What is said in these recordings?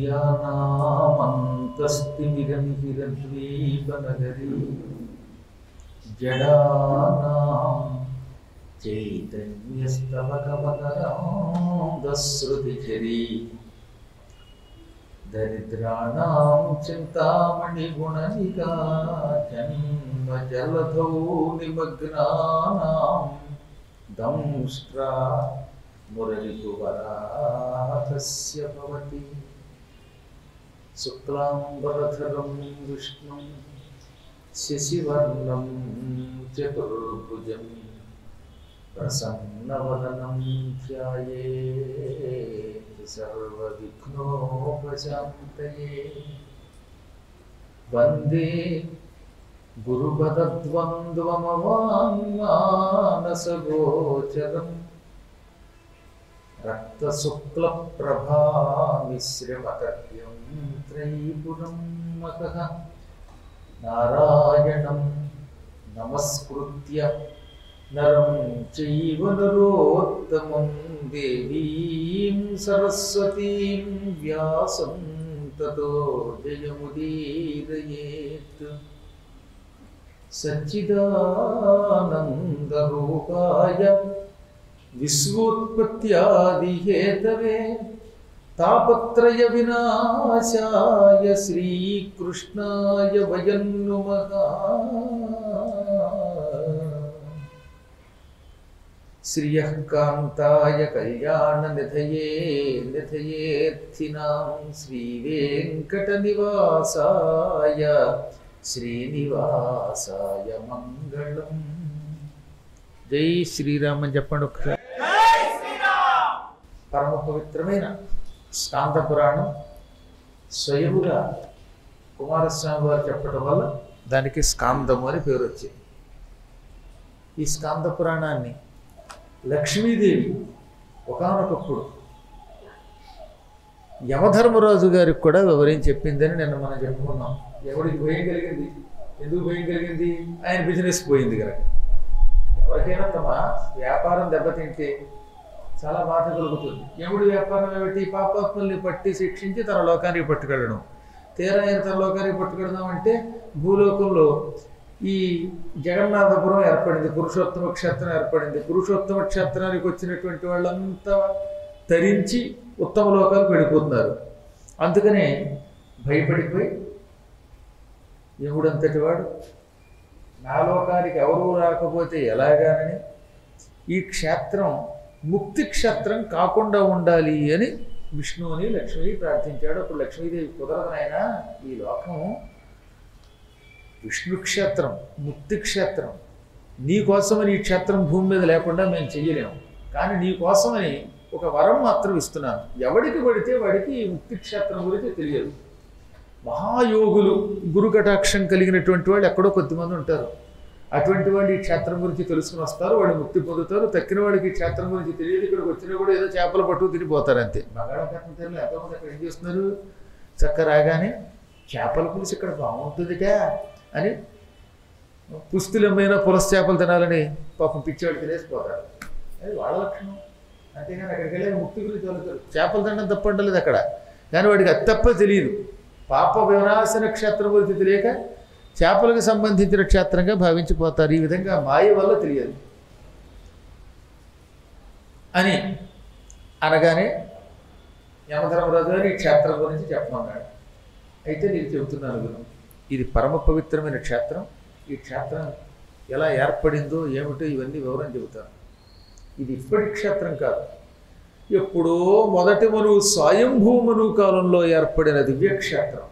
విద్యానామంతస్తిమిరమిహిరద్వీపనగరీ జడానాం చైతన్యస్తవకమకరాంధశ్రుతిచరీ దరిద్రాణం చింతామణిగుణనికా జన్మజలధౌ నిమగ్నానాం దంష్ట్రా మురళిపువరాహస్య భవతి శుక్లాంబరధరం విష్ణుం శశివర్ణం చతుర్భుజం ప్రసన్నవదనం ధ్యాయేత్ సర్వవిఘ్నోపశాంతయే వందే గురుపదద్వంద్వమవాङ्मानसगोचरम् रक्तशुक्लप्रभामिश्रमकर्यं त्रयीपुरं मकः नारायणं नमस्कृत्य नरं चैव नरोत्तमं देवीं सरस्वतीं व्यासं ततो जयमुदीरयेत् सच्चिदानन्दरूपाय विश्वोत्पत्त्यादिहेतवे तापत्रयविनाशाय श्रीकृष्णाय वयं नुमः श्रियः कान्ताय कल्याणनिधये निधयेत्थिनां श्रीवेङ्कटनिवासाय శ్రీనివాసాయ మంగళం జై శ్రీరామ్ అని చెప్పండి ఒకసారి పరమ పవిత్రమైన స్కాంద పురాణం స్వయముగా కుమారస్వామి వారు చెప్పడం వల్ల దానికి స్కాందము అని పేరు వచ్చింది ఈ స్కాంద పురాణాన్ని లక్ష్మీదేవి ఒకనొకప్పుడు యమధర్మరాజు గారికి కూడా వివరించి చెప్పిందని నిన్న మనం చెప్పుకున్నాం ఎవరికి భయం కలిగింది ఎందుకు భయం కలిగింది ఆయన బిజినెస్ పోయింది కనుక ఎవరికైనా తమ వ్యాపారం దెబ్బతింటే చాలా బాధ కలుగుతుంది యముడు వ్యాపారం ఏమిటి పాపాత్మల్ని పట్టి శిక్షించి తన లోకానికి పట్టుకెళ్ళడం తీరా ఆయన తన లోకానికి పట్టుకెడదాం అంటే భూలోకంలో ఈ జగన్నాథపురం ఏర్పడింది పురుషోత్తమ క్షేత్రం ఏర్పడింది పురుషోత్తమ క్షేత్రానికి వచ్చినటువంటి వాళ్ళంతా తరించి ఉత్తమ లోకాలకు వెళ్ళిపోతున్నారు అందుకనే భయపడిపోయి యముడంతటి వాడు నా లోకానికి ఎవరు రాకపోతే ఎలాగానని ఈ క్షేత్రం ముక్తి క్షేత్రం కాకుండా ఉండాలి అని విష్ణువుని లక్ష్మిని ప్రార్థించాడు అప్పుడు లక్ష్మీదేవి కుదరదు నాయన ఈ లోకం విష్ణు క్షేత్రం ముక్తి క్షేత్రం నీ కోసమని ఈ క్షేత్రం భూమి మీద లేకుండా మేము చెయ్యలేము కానీ నీ కోసమని ఒక వరం మాత్రం ఇస్తున్నాను ఎవడికి పడితే వాడికి ఈ ముక్తి క్షేత్రం గురించి తెలియదు మహాయోగులు గురు కటాక్షం కలిగినటువంటి వాళ్ళు ఎక్కడో కొద్దిమంది ఉంటారు అటువంటి వాళ్ళు ఈ క్షేత్రం గురించి తెలుసుకుని వస్తారు వాళ్ళు ముక్తి పొందుతారు తక్కిన వాళ్ళకి ఈ క్షేత్రం గురించి తెలియదు ఇక్కడికి వచ్చినా కూడా ఏదో చేపలు పట్టు తినిపోతారు అంతే బంగాళాఖాతం తెలియదు ఎంతోమంది అక్కడ ఏం చేస్తున్నారు చక్క రాగానే చేపల పులుసు ఇక్కడ బాగుంటుందిగా అని పుస్తులమైన పులస చేపలు తినాలని పాపం పిచ్చివాళ్ళు తినేసిపోతారు అది వాళ్ళ లక్షణం అంతేగాని అక్కడికి వెళ్ళి ముక్తి గురించి చదువుతారు చేపలు తినడం తప్పంటలేదు అక్కడ కానీ వాడికి అది తప్ప తెలియదు పాప వినాశన క్షేత్రం గురించి తెలియక చేపలకు సంబంధించిన క్షేత్రంగా భావించిపోతారు ఈ విధంగా మాయ వల్ల తెలియదు అని అనగానే యమధర్మరాజు గారు ఈ క్షేత్రం గురించి చెప్పమన్నాడు అయితే నేను చెబుతున్నాను గురు ఇది పరమ పవిత్రమైన క్షేత్రం ఈ క్షేత్రం ఎలా ఏర్పడిందో ఏమిటో ఇవన్నీ వివరం చెబుతాను ఇది ఇప్పటి క్షేత్రం కాదు ఎప్పుడో మొదటి మనువు స్వయంభూ మనువు కాలంలో ఏర్పడిన దివ్యక్షేత్రం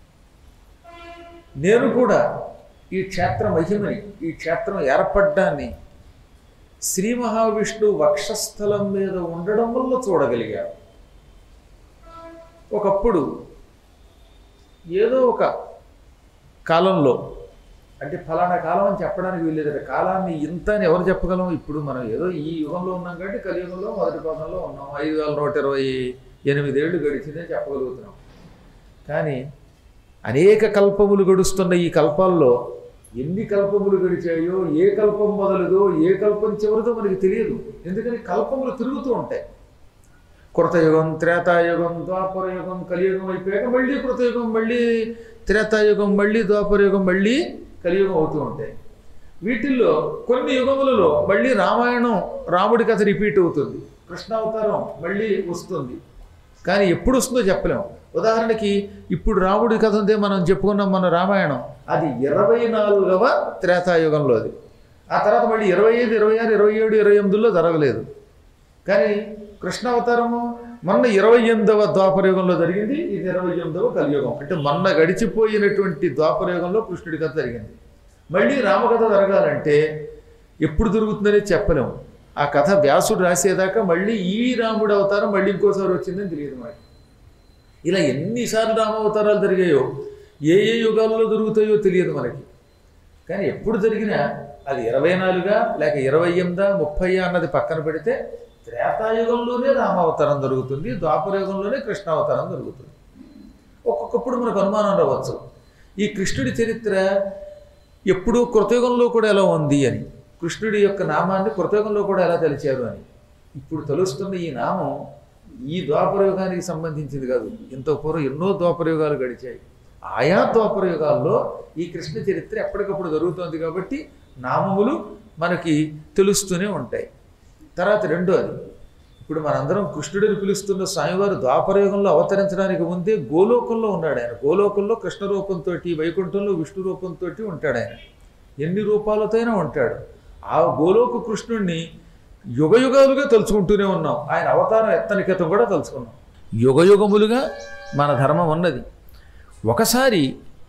నేను కూడా ఈ క్షేత్ర మహిమని ఈ క్షేత్రం ఏర్పడ్డాన్ని శ్రీ మహావిష్ణువు వక్షస్థలం మీద ఉండడం వల్ల చూడగలిగాను ఒకప్పుడు ఏదో ఒక కాలంలో అంటే ఫలానా కాలం అని చెప్పడానికి వీల్లేదు కాలాన్ని ఇంత అని ఎవరు చెప్పగలం ఇప్పుడు మనం ఏదో ఈ యుగంలో ఉన్నాం కాబట్టి కలియుగంలో మొదటి పదంలో ఉన్నాం ఐదు వేల నూట ఇరవై ఎనిమిదేళ్ళు గడిచిందని చెప్పగలుగుతున్నాం కానీ అనేక కల్పములు గడుస్తున్న ఈ కల్పాల్లో ఎన్ని కల్పములు గడిచాయో ఏ కల్పం మొదలుదో ఏ కల్పం చివరిదో మనకి తెలియదు ఎందుకని కల్పములు తిరుగుతూ ఉంటాయి కృతయుగం త్రేతాయుగం ద్వాపరయుగం కలియుగం అయిపోయాక మళ్ళీ కృతయుగం మళ్ళీ త్రేతాయుగం మళ్ళీ ద్వాపరయుగం మళ్ళీ కలియుగం అవుతూ ఉంటాయి వీటిల్లో కొన్ని యుగములలో మళ్ళీ రామాయణం రాముడి కథ రిపీట్ అవుతుంది కృష్ణావతారం మళ్ళీ వస్తుంది కానీ ఎప్పుడు వస్తుందో చెప్పలేము ఉదాహరణకి ఇప్పుడు రాముడి కథ ఉందే మనం చెప్పుకున్నాం మన రామాయణం అది ఇరవై నాలుగవ త్రేతాయుగంలోది ఆ తర్వాత మళ్ళీ ఇరవై ఐదు ఇరవై ఆరు ఇరవై ఏడు ఇరవై ఎనిమిదిలో జరగలేదు కానీ కృష్ణావతారము మొన్న ఇరవై ఎనిమిదవ ద్వాపరయుగంలో జరిగింది ఇది ఇరవై ఎనిమిదవ కలియుగం అంటే మొన్న గడిచిపోయినటువంటి ద్వాపరయుగంలో కృష్ణుడి కథ జరిగింది మళ్ళీ రామకథ జరగాలంటే ఎప్పుడు దొరుకుతుందనే చెప్పలేము ఆ కథ వ్యాసుడు రాసేదాకా మళ్ళీ ఈ రాముడు అవతారం మళ్ళీ ఇంకోసారి వచ్చిందని తెలియదు మనకి ఇలా ఎన్నిసార్లు రామావతారాలు జరిగాయో ఏ ఏ యుగాల్లో దొరుకుతాయో తెలియదు మనకి కానీ ఎప్పుడు జరిగినా అది ఇరవై నాలుగా లేక ఇరవై ఎనిమిదా ముప్పై అన్నది పక్కన పెడితే త్రేతాయుగంలోనే రామావతారం జరుగుతుంది ద్వాపరయుగంలోనే కృష్ణావతారం జరుగుతుంది ఒక్కొక్కప్పుడు మనకు అనుమానం రావచ్చు ఈ కృష్ణుడి చరిత్ర ఎప్పుడు కృతయుగంలో కూడా ఎలా ఉంది అని కృష్ణుడి యొక్క నామాన్ని కృతయుగంలో కూడా ఎలా తెలిచారు అని ఇప్పుడు తెలుస్తున్న ఈ నామం ఈ ద్వాపరయుగానికి సంబంధించింది కాదు ఇంత పూర్వం ఎన్నో ద్వాపరయుగాలు గడిచాయి ఆయా ద్వాపరయుగాల్లో ఈ కృష్ణ చరిత్ర ఎప్పటికప్పుడు జరుగుతోంది కాబట్టి నామములు మనకి తెలుస్తూనే ఉంటాయి తర్వాత రెండోది ఇప్పుడు మనందరం కృష్ణుడిని పిలుస్తున్న స్వామివారు ద్వాపరయుగంలో అవతరించడానికి ముందే గోలోకంలో ఉన్నాడు ఆయన గోలోకంలో కృష్ణ రూపంతో వైకుంఠంలో విష్ణు రూపంతో ఉంటాడు ఆయన ఎన్ని రూపాలతో అయినా ఉంటాడు ఆ గోలోక కృష్ణుడిని యుగ యుగాలుగా తలుచుకుంటూనే ఉన్నాం ఆయన అవతారం ఎత్తని క్రితం కూడా తలుచుకున్నాం యుగ యుగములుగా మన ధర్మం ఉన్నది ఒకసారి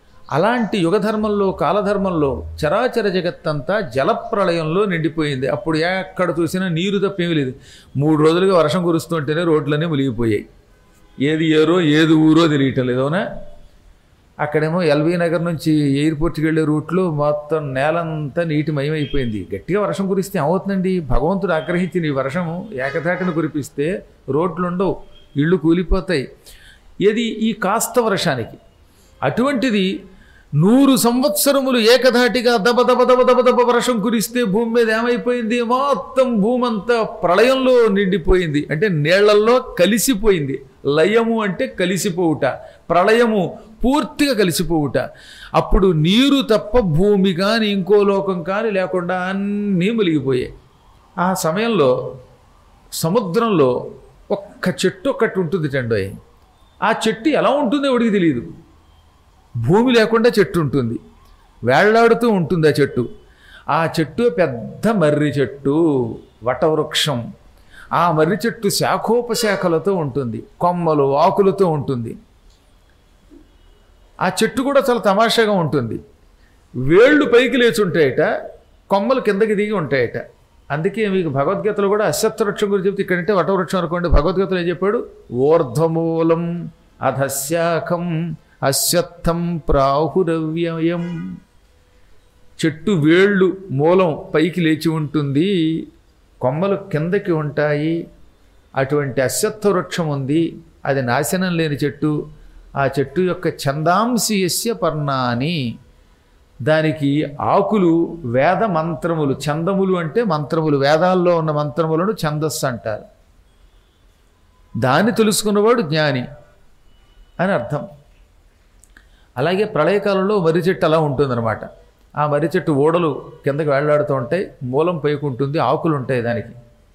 అలాంటి యుగధర్మంలో కాలధర్మంలో చరాచర జగత్తంతా జలప్రళయంలో నిండిపోయింది అప్పుడు ఎక్కడ చూసినా నీరు తప్పేమీ లేదు మూడు రోజులుగా వర్షం కురుస్తుంటేనే రోడ్లన్నీ మునిగిపోయాయి ఏది ఏరో ఏది ఊరో తెలియటం లేదు అవునా అక్కడేమో ఎల్బీ నగర్ నుంచి ఎయిర్పోర్ట్కి వెళ్ళే రూట్లో మొత్తం నేలంతా నీటి మయమైపోయింది గట్టిగా వర్షం కురిస్తే ఏమవుతుందండి భగవంతుడు ఆగ్రహించిన ఈ వర్షము ఏకధాటిని కురిపిస్తే రోడ్లు ఉండవు ఇళ్ళు కూలిపోతాయి ఏది ఈ కాస్త వర్షానికి అటువంటిది నూరు సంవత్సరములు ఏకధాటిగా దబ దబ దబ దబ దబ వర్షం కురిస్తే భూమి మీద ఏమైపోయింది మొత్తం భూమి అంతా ప్రళయంలో నిండిపోయింది అంటే నీళ్లలో కలిసిపోయింది లయము అంటే కలిసిపోవుట ప్రళయము పూర్తిగా కలిసిపోవుట అప్పుడు నీరు తప్ప భూమి కానీ ఇంకో లోకం కానీ లేకుండా అన్నీ మునిగిపోయాయి ఆ సమయంలో సముద్రంలో ఒక్క చెట్టు ఒక్కటి ఉంటుంది టండోయ్ ఆ చెట్టు ఎలా ఉంటుందో ఎవడికి తెలియదు భూమి లేకుండా చెట్టు ఉంటుంది వేళ్లాడుతూ ఉంటుంది ఆ చెట్టు ఆ చెట్టు పెద్ద మర్రి చెట్టు వటవృక్షం ఆ మర్రి చెట్టు శాఖోపశాఖలతో ఉంటుంది కొమ్మలు ఆకులతో ఉంటుంది ఆ చెట్టు కూడా చాలా తమాషాగా ఉంటుంది వేళ్ళు పైకి లేచి ఉంటాయట కొమ్మలు కిందకి దిగి ఉంటాయట అందుకే మీకు భగవద్గీతలో కూడా అశ్వత్థ వృక్షం గురించి చెప్తే ఇక్కడంటే వటవృక్షం అనుకోండి భగవద్గీతలో ఏం చెప్పాడు ఊర్ధ్వమూలం అధశాఖం అశ్వత్థం ప్రాహురవ్యయం చెట్టు వేళ్ళు మూలం పైకి లేచి ఉంటుంది కొమ్మలు కిందకి ఉంటాయి అటువంటి అశ్వత్థ వృక్షం ఉంది అది నాశనం లేని చెట్టు ఆ చెట్టు యొక్క ఛందాంసి యస్య పర్ణాని దానికి ఆకులు వేద మంత్రములు ఛందములు అంటే మంత్రములు వేదాల్లో ఉన్న మంత్రములను ఛందస్సు అంటారు దాన్ని తెలుసుకున్నవాడు జ్ఞాని అని అర్థం అలాగే ప్రళయకాలంలో మర్రి చెట్టు అలా ఉంటుందన్నమాట ఆ మర్రి చెట్టు ఓడలు కిందకి వేళ్లాడుతూ ఉంటాయి మూలం పైకి ఉంటుంది ఆకులు ఉంటాయి దానికి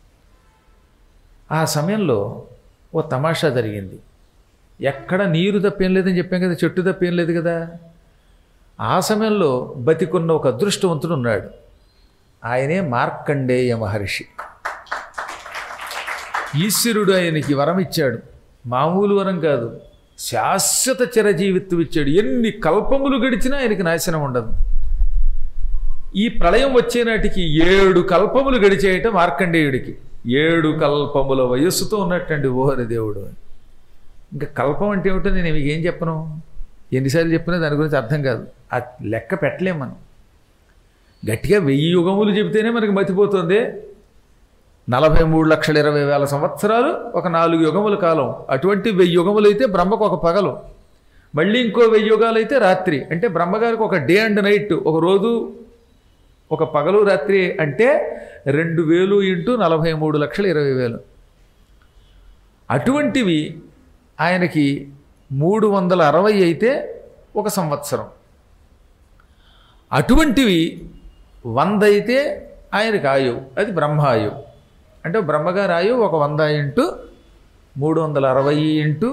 ఆ సమయంలో ఓ తమాషా జరిగింది ఎక్కడ నీరు తప్పేం లేదని చెప్పాం కదా చెట్టు తప్పేం లేదు కదా ఆ సమయంలో బతికున్న ఒక అదృష్టవంతుడు ఉన్నాడు ఆయనే మార్కండేయ మహర్షి ఈశ్వరుడు ఆయనకి వరం ఇచ్చాడు మామూలు వరం కాదు శాశ్వత చిరజీవిత్వం ఇచ్చాడు ఎన్ని కల్పములు గడిచినా ఆయనకి నాశనం ఉండదు ఈ ప్రళయం వచ్చే నాటికి ఏడు కల్పములు గడిచేయట మార్కండేయుడికి ఏడు కల్పముల వయస్సుతో ఉన్నట్టండి ఓహరి దేవుడు ఇంకా కల్పం అంటే ఏమిటో నేను మీకు ఏం చెప్పను ఎన్నిసార్లు చెప్పినా దాని గురించి అర్థం కాదు ఆ లెక్క పెట్టలేం మనం గట్టిగా వెయ్యి యుగములు చెబితేనే మనకి మతిపోతుంది నలభై మూడు లక్షల ఇరవై వేల సంవత్సరాలు ఒక నాలుగు యుగముల కాలం అటువంటి వెయ్యి యుగములు అయితే బ్రహ్మకు ఒక పగలు మళ్ళీ ఇంకో వెయ్యి యుగాలు అయితే రాత్రి అంటే బ్రహ్మగారికి ఒక డే అండ్ నైట్ ఒక రోజు ఒక పగలు రాత్రి అంటే రెండు వేలు ఇంటూ నలభై మూడు లక్షల ఇరవై వేలు అటువంటివి ఆయనకి మూడు వందల అరవై అయితే ఒక సంవత్సరం అటువంటివి వంద అయితే ఆయనకి ఆయువు అది బ్రహ్మాయువు అంటే బ్రహ్మగారి ఆయువు ఒక వంద ఇంటూ మూడు వందల అరవై ఇంటూ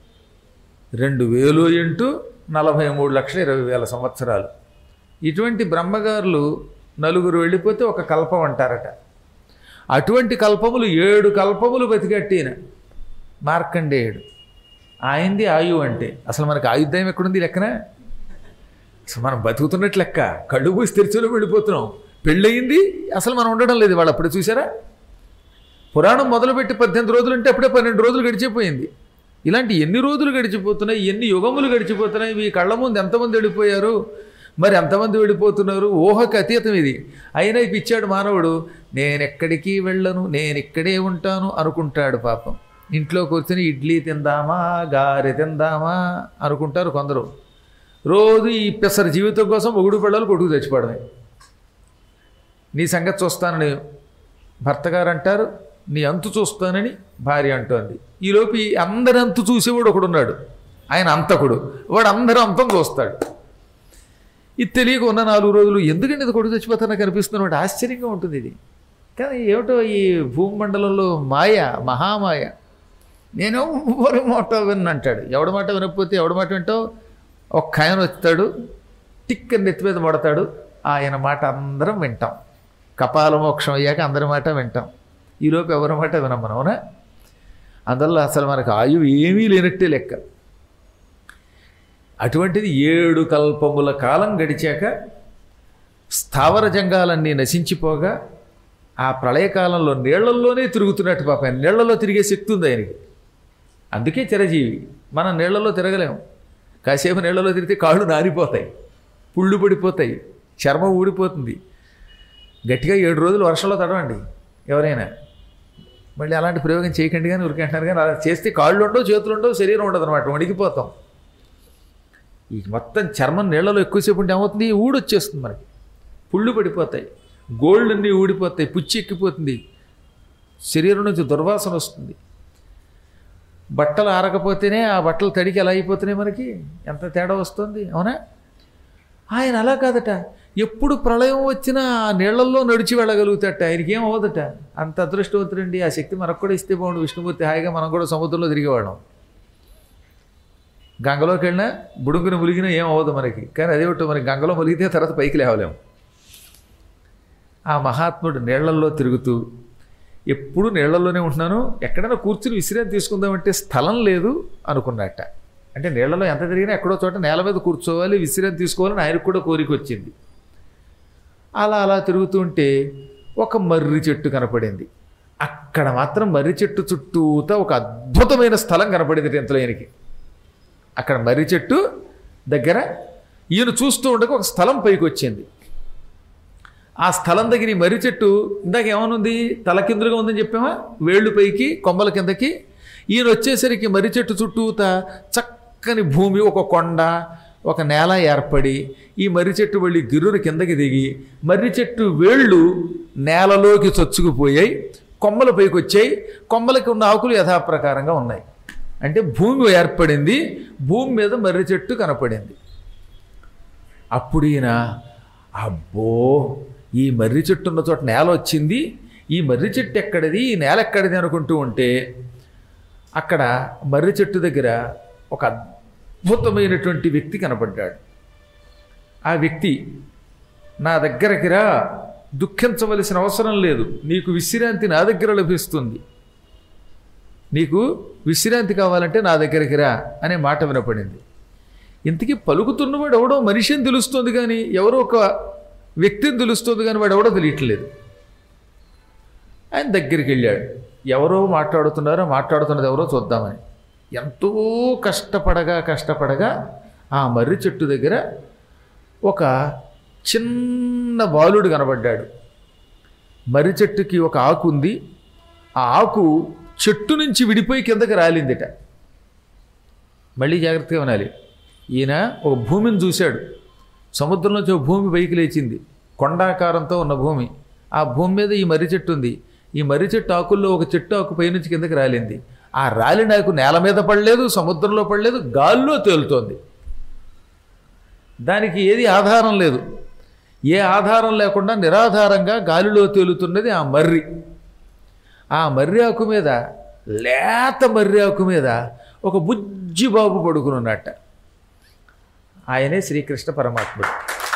రెండు వేలు ఇంటూ నలభై మూడు లక్షల ఇరవై వేల సంవత్సరాలు ఇటువంటి బ్రహ్మగారులు నలుగురు వెళ్ళిపోతే ఒక కల్పం అంటారట అటువంటి కల్పములు ఏడు కల్పములు బతికట్టిన మార్కండేయుడు ఆయనది ఆయువు అంటే అసలు మనకు ఆయుర్దాయం ఎక్కడుంది ఈ లెక్కన అసలు మనం బతుకుతున్నట్టు లెక్క కళ్ళు మూసి తెరిచిలో వెళ్ళిపోతున్నాం పెళ్ళయింది అసలు మనం ఉండడం లేదు వాళ్ళు అప్పుడు చూసారా పురాణం మొదలుపెట్టి పద్దెనిమిది రోజులు అంటే అప్పుడే పన్నెండు రోజులు గడిచిపోయింది ఇలాంటి ఎన్ని రోజులు గడిచిపోతున్నాయి ఎన్ని యుగములు గడిచిపోతున్నాయి మీ కళ్ళ ముందు ఎంతమంది వెళ్ళిపోయారు మరి ఎంతమంది వెళ్ళిపోతున్నారు ఊహకు అతీతం ఇది అయినా ఈ పిచ్చాడు మానవుడు నేనెక్కడికి వెళ్ళను నేను ఇక్కడే ఉంటాను అనుకుంటాడు పాపం ఇంట్లో కూర్చొని ఇడ్లీ తిందామా గారె తిందామా అనుకుంటారు కొందరు రోజు ఈ పెసర జీవితం కోసం ఒగుడు పిల్లలు కొడుకు తెచ్చిపోవడమే నీ సంగతి చూస్తానని భర్త గారు అంటారు నీ అంతు చూస్తానని భార్య అంటోంది ఈలోపు ఈ అందరి అంతు చూసేవాడు ఒకడున్నాడు ఆయన అంతకుడు వాడు అందరి అంతం చూస్తాడు ఇది తెలియక ఉన్న నాలుగు రోజులు ఎందుకండి ఇది కొడుకు చచ్చిపోతా నాకు అనిపిస్తుంది వాడు ఆశ్చర్యంగా ఉంటుంది ఇది కానీ ఏమిటో ఈ భూమండలంలో మాయ మహామాయ నేను ఎవరి మాట విన్ను అంటాడు ఎవడి మాట వినకపోతే ఎవడి మాట వింటావు ఒక్క ఆయన వస్తాడు టిక్ అని నెత్తి మీద పడతాడు ఆయన మాట అందరం వింటాం కపాల మోక్షం అయ్యాక అందరి మాట వింటాం ఈలోపు ఎవరి మాట వినం మనం అవునా అందువల్ల అసలు మనకు ఆయువు ఏమీ లేనట్టే లెక్క అటువంటిది ఏడు కల్పముల కాలం గడిచాక స్థావర జంగాలన్నీ నశించిపోగా ఆ ప్రళయకాలంలో నీళ్లల్లోనే తిరుగుతున్నట్టు పాప ఆయన నీళ్లలో తిరిగే శక్తి ఉంది ఆయనకి అందుకే చిరజీవి మనం నీళ్లలో తిరగలేము కాసేపు నీళ్లలో తిరిగితే కాళ్ళు నారిపోతాయి పుళ్ళు పడిపోతాయి చర్మం ఊడిపోతుంది గట్టిగా ఏడు రోజులు వర్షంలో తడవండి ఎవరైనా మళ్ళీ అలాంటి ప్రయోగం చేయకండి కానీ ఉరికంటున్నారు కానీ అలా చేస్తే కాళ్ళు ఉండవు చేతులు ఉండవు శరీరం ఉండదు అనమాట వణికిపోతాం ఈ మొత్తం చర్మం నీళ్ళలో ఎక్కువసేపు ఉంటే ఏమవుతుంది ఊడి వచ్చేస్తుంది మనకి పుళ్ళు పడిపోతాయి గోల్డ్ అన్నీ ఊడిపోతాయి పుచ్చి ఎక్కిపోతుంది శరీరం నుంచి దుర్వాసన వస్తుంది బట్టలు ఆరకపోతేనే ఆ బట్టలు తడికి ఎలా అయిపోతున్నాయి మనకి ఎంత తేడా వస్తుంది అవునా ఆయన అలా కాదట ఎప్పుడు ప్రళయం వచ్చినా ఆ నీళ్లలో నడిచి వెళ్ళగలుగుతాట ఆయనకి ఏం అవ్వదట అంత అదృష్టవంతుడండి ఆ శక్తి మనకు కూడా ఇస్తే బాగుండు విష్ణుమూర్తి హాయిగా మనం కూడా సముద్రంలో తిరిగేవాళ్ళం గంగలోకి వెళ్ళినా బుడుగుని ములిగినా ఏం అవ్వదు మనకి కానీ అదే ఒకటి మనకి గంగలో ములిగితే తర్వాత పైకి లేవలేము ఆ మహాత్ముడు నీళ్లల్లో తిరుగుతూ ఎప్పుడు నీళ్లలోనే ఉంటున్నాను ఎక్కడైనా కూర్చుని విశ్రాంతి తీసుకుందామంటే స్థలం లేదు అనుకున్నట్ట అంటే నీళ్లలో ఎంత తిరిగినా ఎక్కడో చోట నేల మీద కూర్చోవాలి విశ్రాంతి తీసుకోవాలని ఆయనకు కూడా కోరిక వచ్చింది అలా అలా తిరుగుతుంటే ఒక మర్రి చెట్టు కనపడింది అక్కడ మాత్రం మర్రి చెట్టు చుట్టూతా ఒక అద్భుతమైన స్థలం కనపడింది ఇంతలో ఈయనకి అక్కడ మర్రి చెట్టు దగ్గర ఈయన చూస్తూ ఉండగా ఒక స్థలం పైకి వచ్చింది ఆ స్థలం దగ్గర ఈ మర్రి చెట్టు ఇందాక ఏమనుంది తలకిందులుగా ఉందని చెప్పామా వేళ్ళు పైకి కొమ్మల కిందకి ఈయన వచ్చేసరికి మర్రి చెట్టు చుట్టూత చక్కని భూమి ఒక కొండ ఒక నేల ఏర్పడి ఈ మర్రి చెట్టు వెళ్ళి గిర్రున కిందకి దిగి మర్రి చెట్టు వేళ్ళు నేలలోకి చొచ్చుకుపోయాయి కొమ్మలు పైకి వచ్చాయి కొమ్మలకి ఉన్న ఆకులు యథాప్రకారంగా ఉన్నాయి అంటే భూమి ఏర్పడింది భూమి మీద మర్రి చెట్టు కనపడింది అప్పుడు ఈయన అబ్బో ఈ మర్రి చెట్టు ఉన్న చోట నేల వచ్చింది ఈ మర్రి చెట్టు ఎక్కడిది ఈ నేల ఎక్కడిది అనుకుంటూ ఉంటే అక్కడ మర్రి చెట్టు దగ్గర ఒక అద్భుతమైనటువంటి వ్యక్తి కనపడ్డాడు ఆ వ్యక్తి నా దగ్గరకి రా దుఃఖించవలసిన అవసరం లేదు నీకు విశ్రాంతి నా దగ్గర లభిస్తుంది నీకు విశ్రాంతి కావాలంటే నా దగ్గరికి రా అనే మాట వినపడింది ఇంతకీ పలుకుతున్నవాడు ఎవడో మనిషి అని తెలుస్తుంది కానీ ఎవరో ఒక వ్యక్తిని తెలుస్తుంది కానీ వాడు ఎవడో తెలియట్లేదు ఆయన దగ్గరికి వెళ్ళాడు ఎవరో మాట్లాడుతున్నారో మాట్లాడుతున్నది ఎవరో చూద్దామని ఎంతో కష్టపడగా కష్టపడగా ఆ మర్రి చెట్టు దగ్గర ఒక చిన్న బాలుడు కనబడ్డాడు మర్రి చెట్టుకి ఒక ఆకు ఉంది ఆ ఆకు చెట్టు నుంచి విడిపోయి కిందకి రాలిందిట మళ్ళీ జాగ్రత్తగా వినాలి ఈయన ఒక భూమిని చూశాడు సముద్రంలోంచి ఒక భూమి పైకి లేచింది కొండాకారంతో ఉన్న భూమి ఆ భూమి మీద ఈ మర్రి చెట్టు ఉంది ఈ మర్రి చెట్టు ఆకుల్లో ఒక చెట్టు ఆకు పైనుంచి కిందకి రాలింది ఆ రాలి నాకు నేల మీద పడలేదు సముద్రంలో పడలేదు గాల్లో తేలుతోంది దానికి ఏది ఆధారం లేదు ఏ ఆధారం లేకుండా నిరాధారంగా గాలిలో తేలుతున్నది ఆ మర్రి ఆ మర్రి ఆకు మీద లేత మర్రి ఆకు మీద ఒక బుజ్జి బాబు పడుకుని ఉన్నట్ట ఆయనే శ్రీకృష్ణ పరమాత్ముడు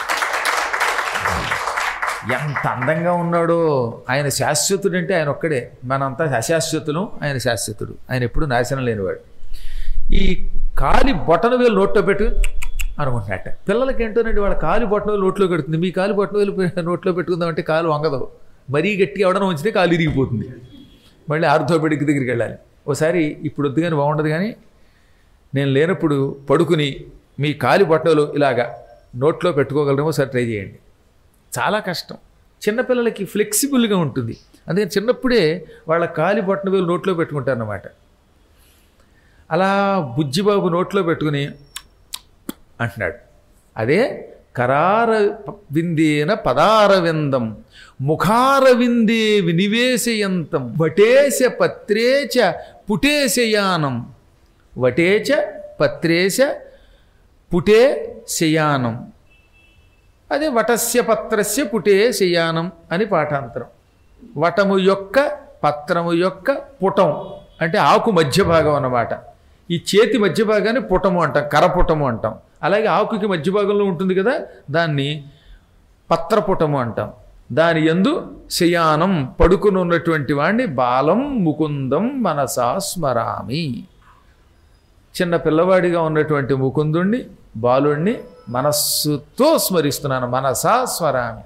ఎంత అందంగా ఉన్నాడో ఆయన శాశ్వతుడు అంటే ఆయన ఒక్కడే మనంతా అశాశ్వతులం ఆయన శాశ్వతుడు ఆయన ఎప్పుడు నాశనం లేనివాడు ఈ కాలి బొటన వేలు నోట్లో పెట్టు అనుకుంటున్నట్ట పిల్లలకి ఏంటోనండి వాళ్ళ కాలి బొటన వేలు నోట్లో పెడుతుంది మీ కాలి బొటన వేలు పె- నోట్లో పెట్టుకుందామంటే కాలు వంగదు మరీ గట్టిగా ఎవడన్నా ఉంచితే కాలు ఇరిగిపోతుంది మళ్ళీ ఆర్థోపెడిక్ దగ్గరికి వెళ్ళాలి ఒకసారి ఇప్పుడు వద్దు కానీ బాగుండదు కానీ నేను లేనప్పుడు పడుకుని మీ కాలి బట్టలు ఇలాగా నోట్లో పెట్టుకోగలరేమో సరే ట్రై చేయండి చాలా కష్టం చిన్నపిల్లలకి ఫ్లెక్సిబుల్గా ఉంటుంది అందుకని చిన్నప్పుడే వాళ్ళ కాలి బొట్టన వేలు నోట్లో పెట్టుకుంటారన్నమాట అలా బుజ్జిబాబు నోట్లో పెట్టుకుని అంటున్నాడు అదే కరార విందేన పదార విందం ముఖార విందే వినివేశయంతం వటేశ పత్రేచ పుటేశయానం వటేచ పత్రేశ పుటే శయానం అదే వటస్య పత్రస్య పుటే శయానం అని పాఠాంతరం వటము యొక్క పత్రము యొక్క పుటం అంటే ఆకు మధ్య భాగం అన్నమాట ఈ చేతి మధ్య భాగాన్ని పుటము అంటాం కరపుటము అంటాం అలాగే ఆకుకి మధ్య భాగంలో ఉంటుంది కదా దాన్ని పత్రపుటము అంటాం దాని యందు శయానం పడుకుని ఉన్నటువంటి వాణ్ణి బాలం ముకుందం మనసా స్మరామి చిన్న పిల్లవాడిగా ఉన్నటువంటి ముకుందుణ్ణి బాలుణ్ణి మనస్సుతో స్మరిస్తున్నాను మనసా స్మరామి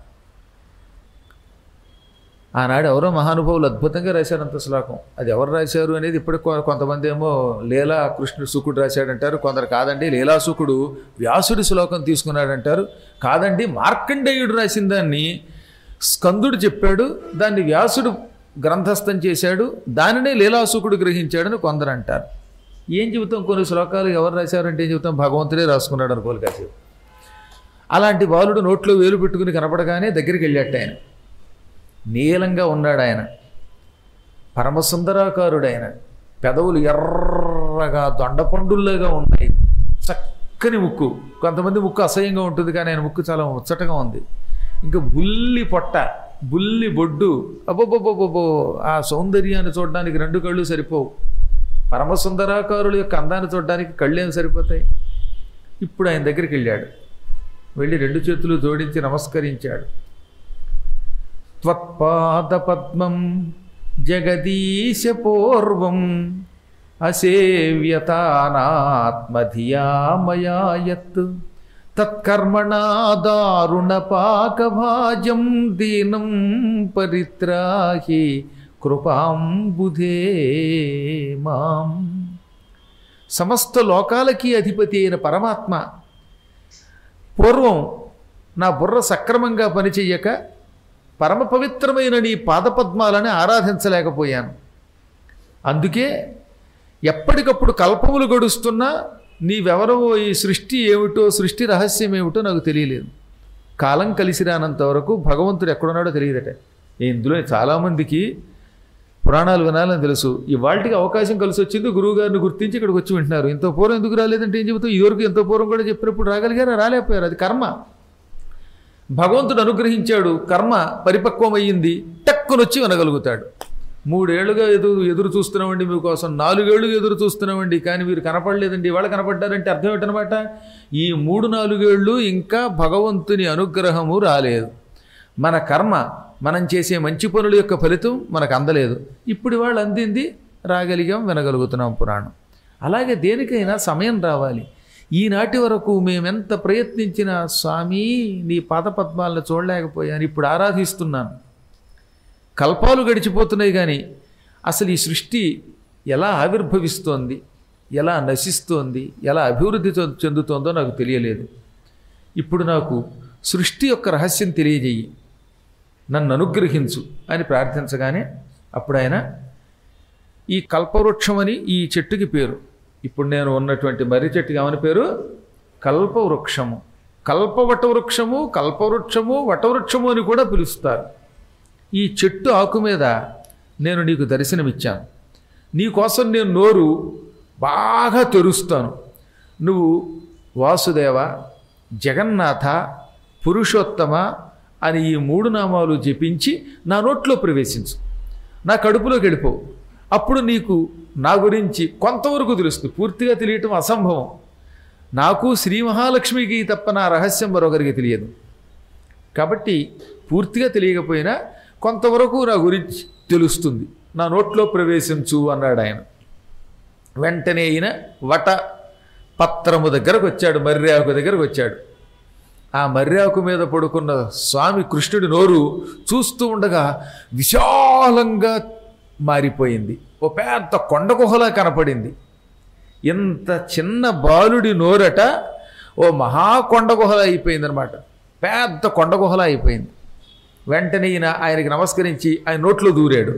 ఆనాడు ఎవరో మహానుభావులు అద్భుతంగా రాశారు అంత శ్లోకం అది ఎవరు రాశారు అనేది ఇప్పటికి కొ- కొంతమంది ఏమో లీలా కృష్ణుడు శుకుడు రాశాడంటారు కొందరు కాదండి లీలాసుకుడు వ్యాసుడి శ్లోకం తీసుకున్నాడంటారు కాదండి మార్కండేయుడు రాసిన దాన్ని స్కందుడు చెప్పాడు దాన్ని వ్యాసుడు గ్రంథస్థం చేశాడు దానినే లీలాసుకుడు గ్రహించాడని కొందరు అంటారు ఏం చెబుతాం కొన్ని శ్లోకాలు ఎవరు రాశారంటే ఏం చెబుతాం భగవంతుడే రాసుకున్నాడు అనుకోలు కాసేపు అలాంటి బాలుడు నోట్లో వేలు పెట్టుకుని కనపడగానే దగ్గరికి వెళ్ళాట ఆయన నీలంగా ఉన్నాడు ఆయన పరమసుందరాకారుడు ఆయన పెదవులు ఎర్రగా దొండపండుల్లాగా ఉన్నాయి చక్కని ముక్కు కొంతమంది ముక్కు అసహ్యంగా ఉంటుంది కానీ ఆయన ముక్కు చాలా ముచ్చటగా ఉంది ఇంకా బుల్లి పొట్ట బుల్లి బొడ్డు అబ్బోబ్బోబ్బోబ్బో ఆ సౌందర్యాన్ని చూడడానికి రెండు కళ్ళు సరిపోవు పరమసుందరాకారుల యొక్క అందాన్ని చూడడానికి కళ్ళేం సరిపోతాయి ఇప్పుడు ఆయన దగ్గరికి వెళ్ళాడు వెళ్ళి రెండు చేతులు జోడించి నమస్కరించాడు త్వత్పాదపద్మం జగదీశ పూర్వం అసేవ్యతానాత్మధియా మయా యత్ తత్కర్మణా దారుణ పాకభాజం దీనం పరిత్రాహి కృపాంబుధే మాం సమస్త లోకాలకి అధిపతి అయిన పరమాత్మ పూర్వం నా బుర్ర సక్రమంగా పనిచెయ్యక పరమ పవిత్రమైన నీ పాదపద్మాలని ఆరాధించలేకపోయాను అందుకే ఎప్పటికప్పుడు కల్పములు గడుస్తున్నా నీవెవరో ఈ సృష్టి ఏమిటో సృష్టి రహస్యం ఏమిటో నాకు తెలియలేదు కాలం కలిసి రానంత వరకు భగవంతుడు ఎక్కడున్నాడో తెలియదట ఇందులో చాలామందికి పురాణాలు వినాలని తెలుసు ఇవాళకి అవకాశం కలిసి వచ్చింది గురువుగారిని గుర్తించి ఇక్కడికి వచ్చి వింటున్నారు ఎంతో పూర్వం ఎందుకు రాలేదంటే ఏం చెబుతాం ఇదివరకు ఎంతో పూర్వం కూడా చెప్పినప్పుడు రాగలిగారా రాలేకపోయారు అది కర్మ భగవంతుడు అనుగ్రహించాడు కర్మ పరిపక్వమయ్యింది టక్కునొచ్చి వినగలుగుతాడు మూడేళ్లుగా ఎదురు ఎదురు చూస్తున్నామండి మీకోసం నాలుగేళ్లుగా ఎదురు చూస్తున్నామండి కానీ మీరు కనపడలేదండి ఇవాళ కనపడ్డారంటే అర్థం ఏంటనమాట ఈ మూడు నాలుగేళ్ళు ఇంకా భగవంతుని అనుగ్రహము రాలేదు మన కర్మ మనం చేసే మంచి పనుల యొక్క ఫలితం మనకు అందలేదు ఇప్పుడు వాళ్ళు అందింది రాగలిగాం వినగలుగుతున్నాం పురాణం అలాగే దేనికైనా సమయం రావాలి ఈనాటి వరకు మేమెంత ప్రయత్నించినా స్వామి నీ పాదపద్మాలను చూడలేకపోయాను ఇప్పుడు ఆరాధిస్తున్నాను కల్పాలు గడిచిపోతున్నాయి కానీ అసలు ఈ సృష్టి ఎలా ఆవిర్భవిస్తోంది ఎలా నశిస్తోంది ఎలా అభివృద్ధి చెందు- చెందుతోందో నాకు తెలియలేదు ఇప్పుడు నాకు సృష్టి యొక్క రహస్యం తెలియజేయి నన్ను అనుగ్రహించు అని ప్రార్థించగానే అప్పుడు ఆయన ఈ కల్పవృక్షం అని ఈ చెట్టుకి పేరు ఇప్పుడు నేను ఉన్నటువంటి మర్రి చెట్టుకి ఏమని పేరు కల్పవృక్షము కల్పవట వృక్షము కల్పవృక్షము వటవృక్షము అని కూడా పిలుస్తారు ఈ చెట్టు ఆకు మీద నేను నీకు దర్శనమిచ్చాను నీకోసం నేను నోరు బాగా తెరుస్తాను నువ్వు వాసుదేవ జగన్నాథ పురుషోత్తమ అని ఈ మూడు నామాలు జపించి నా నోట్లో ప్రవేశించు నా కడుపులోకి వెళ్ళిపో అప్పుడు నీకు నా గురించి కొంతవరకు తెలుస్తుంది పూర్తిగా తెలియటం అసంభవం నాకు శ్రీ మహాలక్ష్మికి తప్ప నా రహస్యం మరొకరికి తెలియదు కాబట్టి పూర్తిగా తెలియకపోయినా కొంతవరకు నా గురించి తెలుస్తుంది నా నోట్లో ప్రవేశించు అన్నాడు ఆయన వెంటనే ఈయన వట పత్రము దగ్గరకు వచ్చాడు మర్యాకు దగ్గరకు వచ్చాడు ఆ మర్యాకు మీద పడుకున్న స్వామి కృష్ణుడి నోరు చూస్తూ ఉండగా విశాలంగా మారిపోయింది ఓ పెద్ద కొండ గుహలా కనపడింది ఇంత చిన్న బాలుడి నోరట ఓ మహా కొండ గుహల అయిపోయిందనమాట పెద్ద కొండ గుహల అయిపోయింది వెంటనే ఈయన ఆయనకి నమస్కరించి ఆయన నోట్లో దూరాడు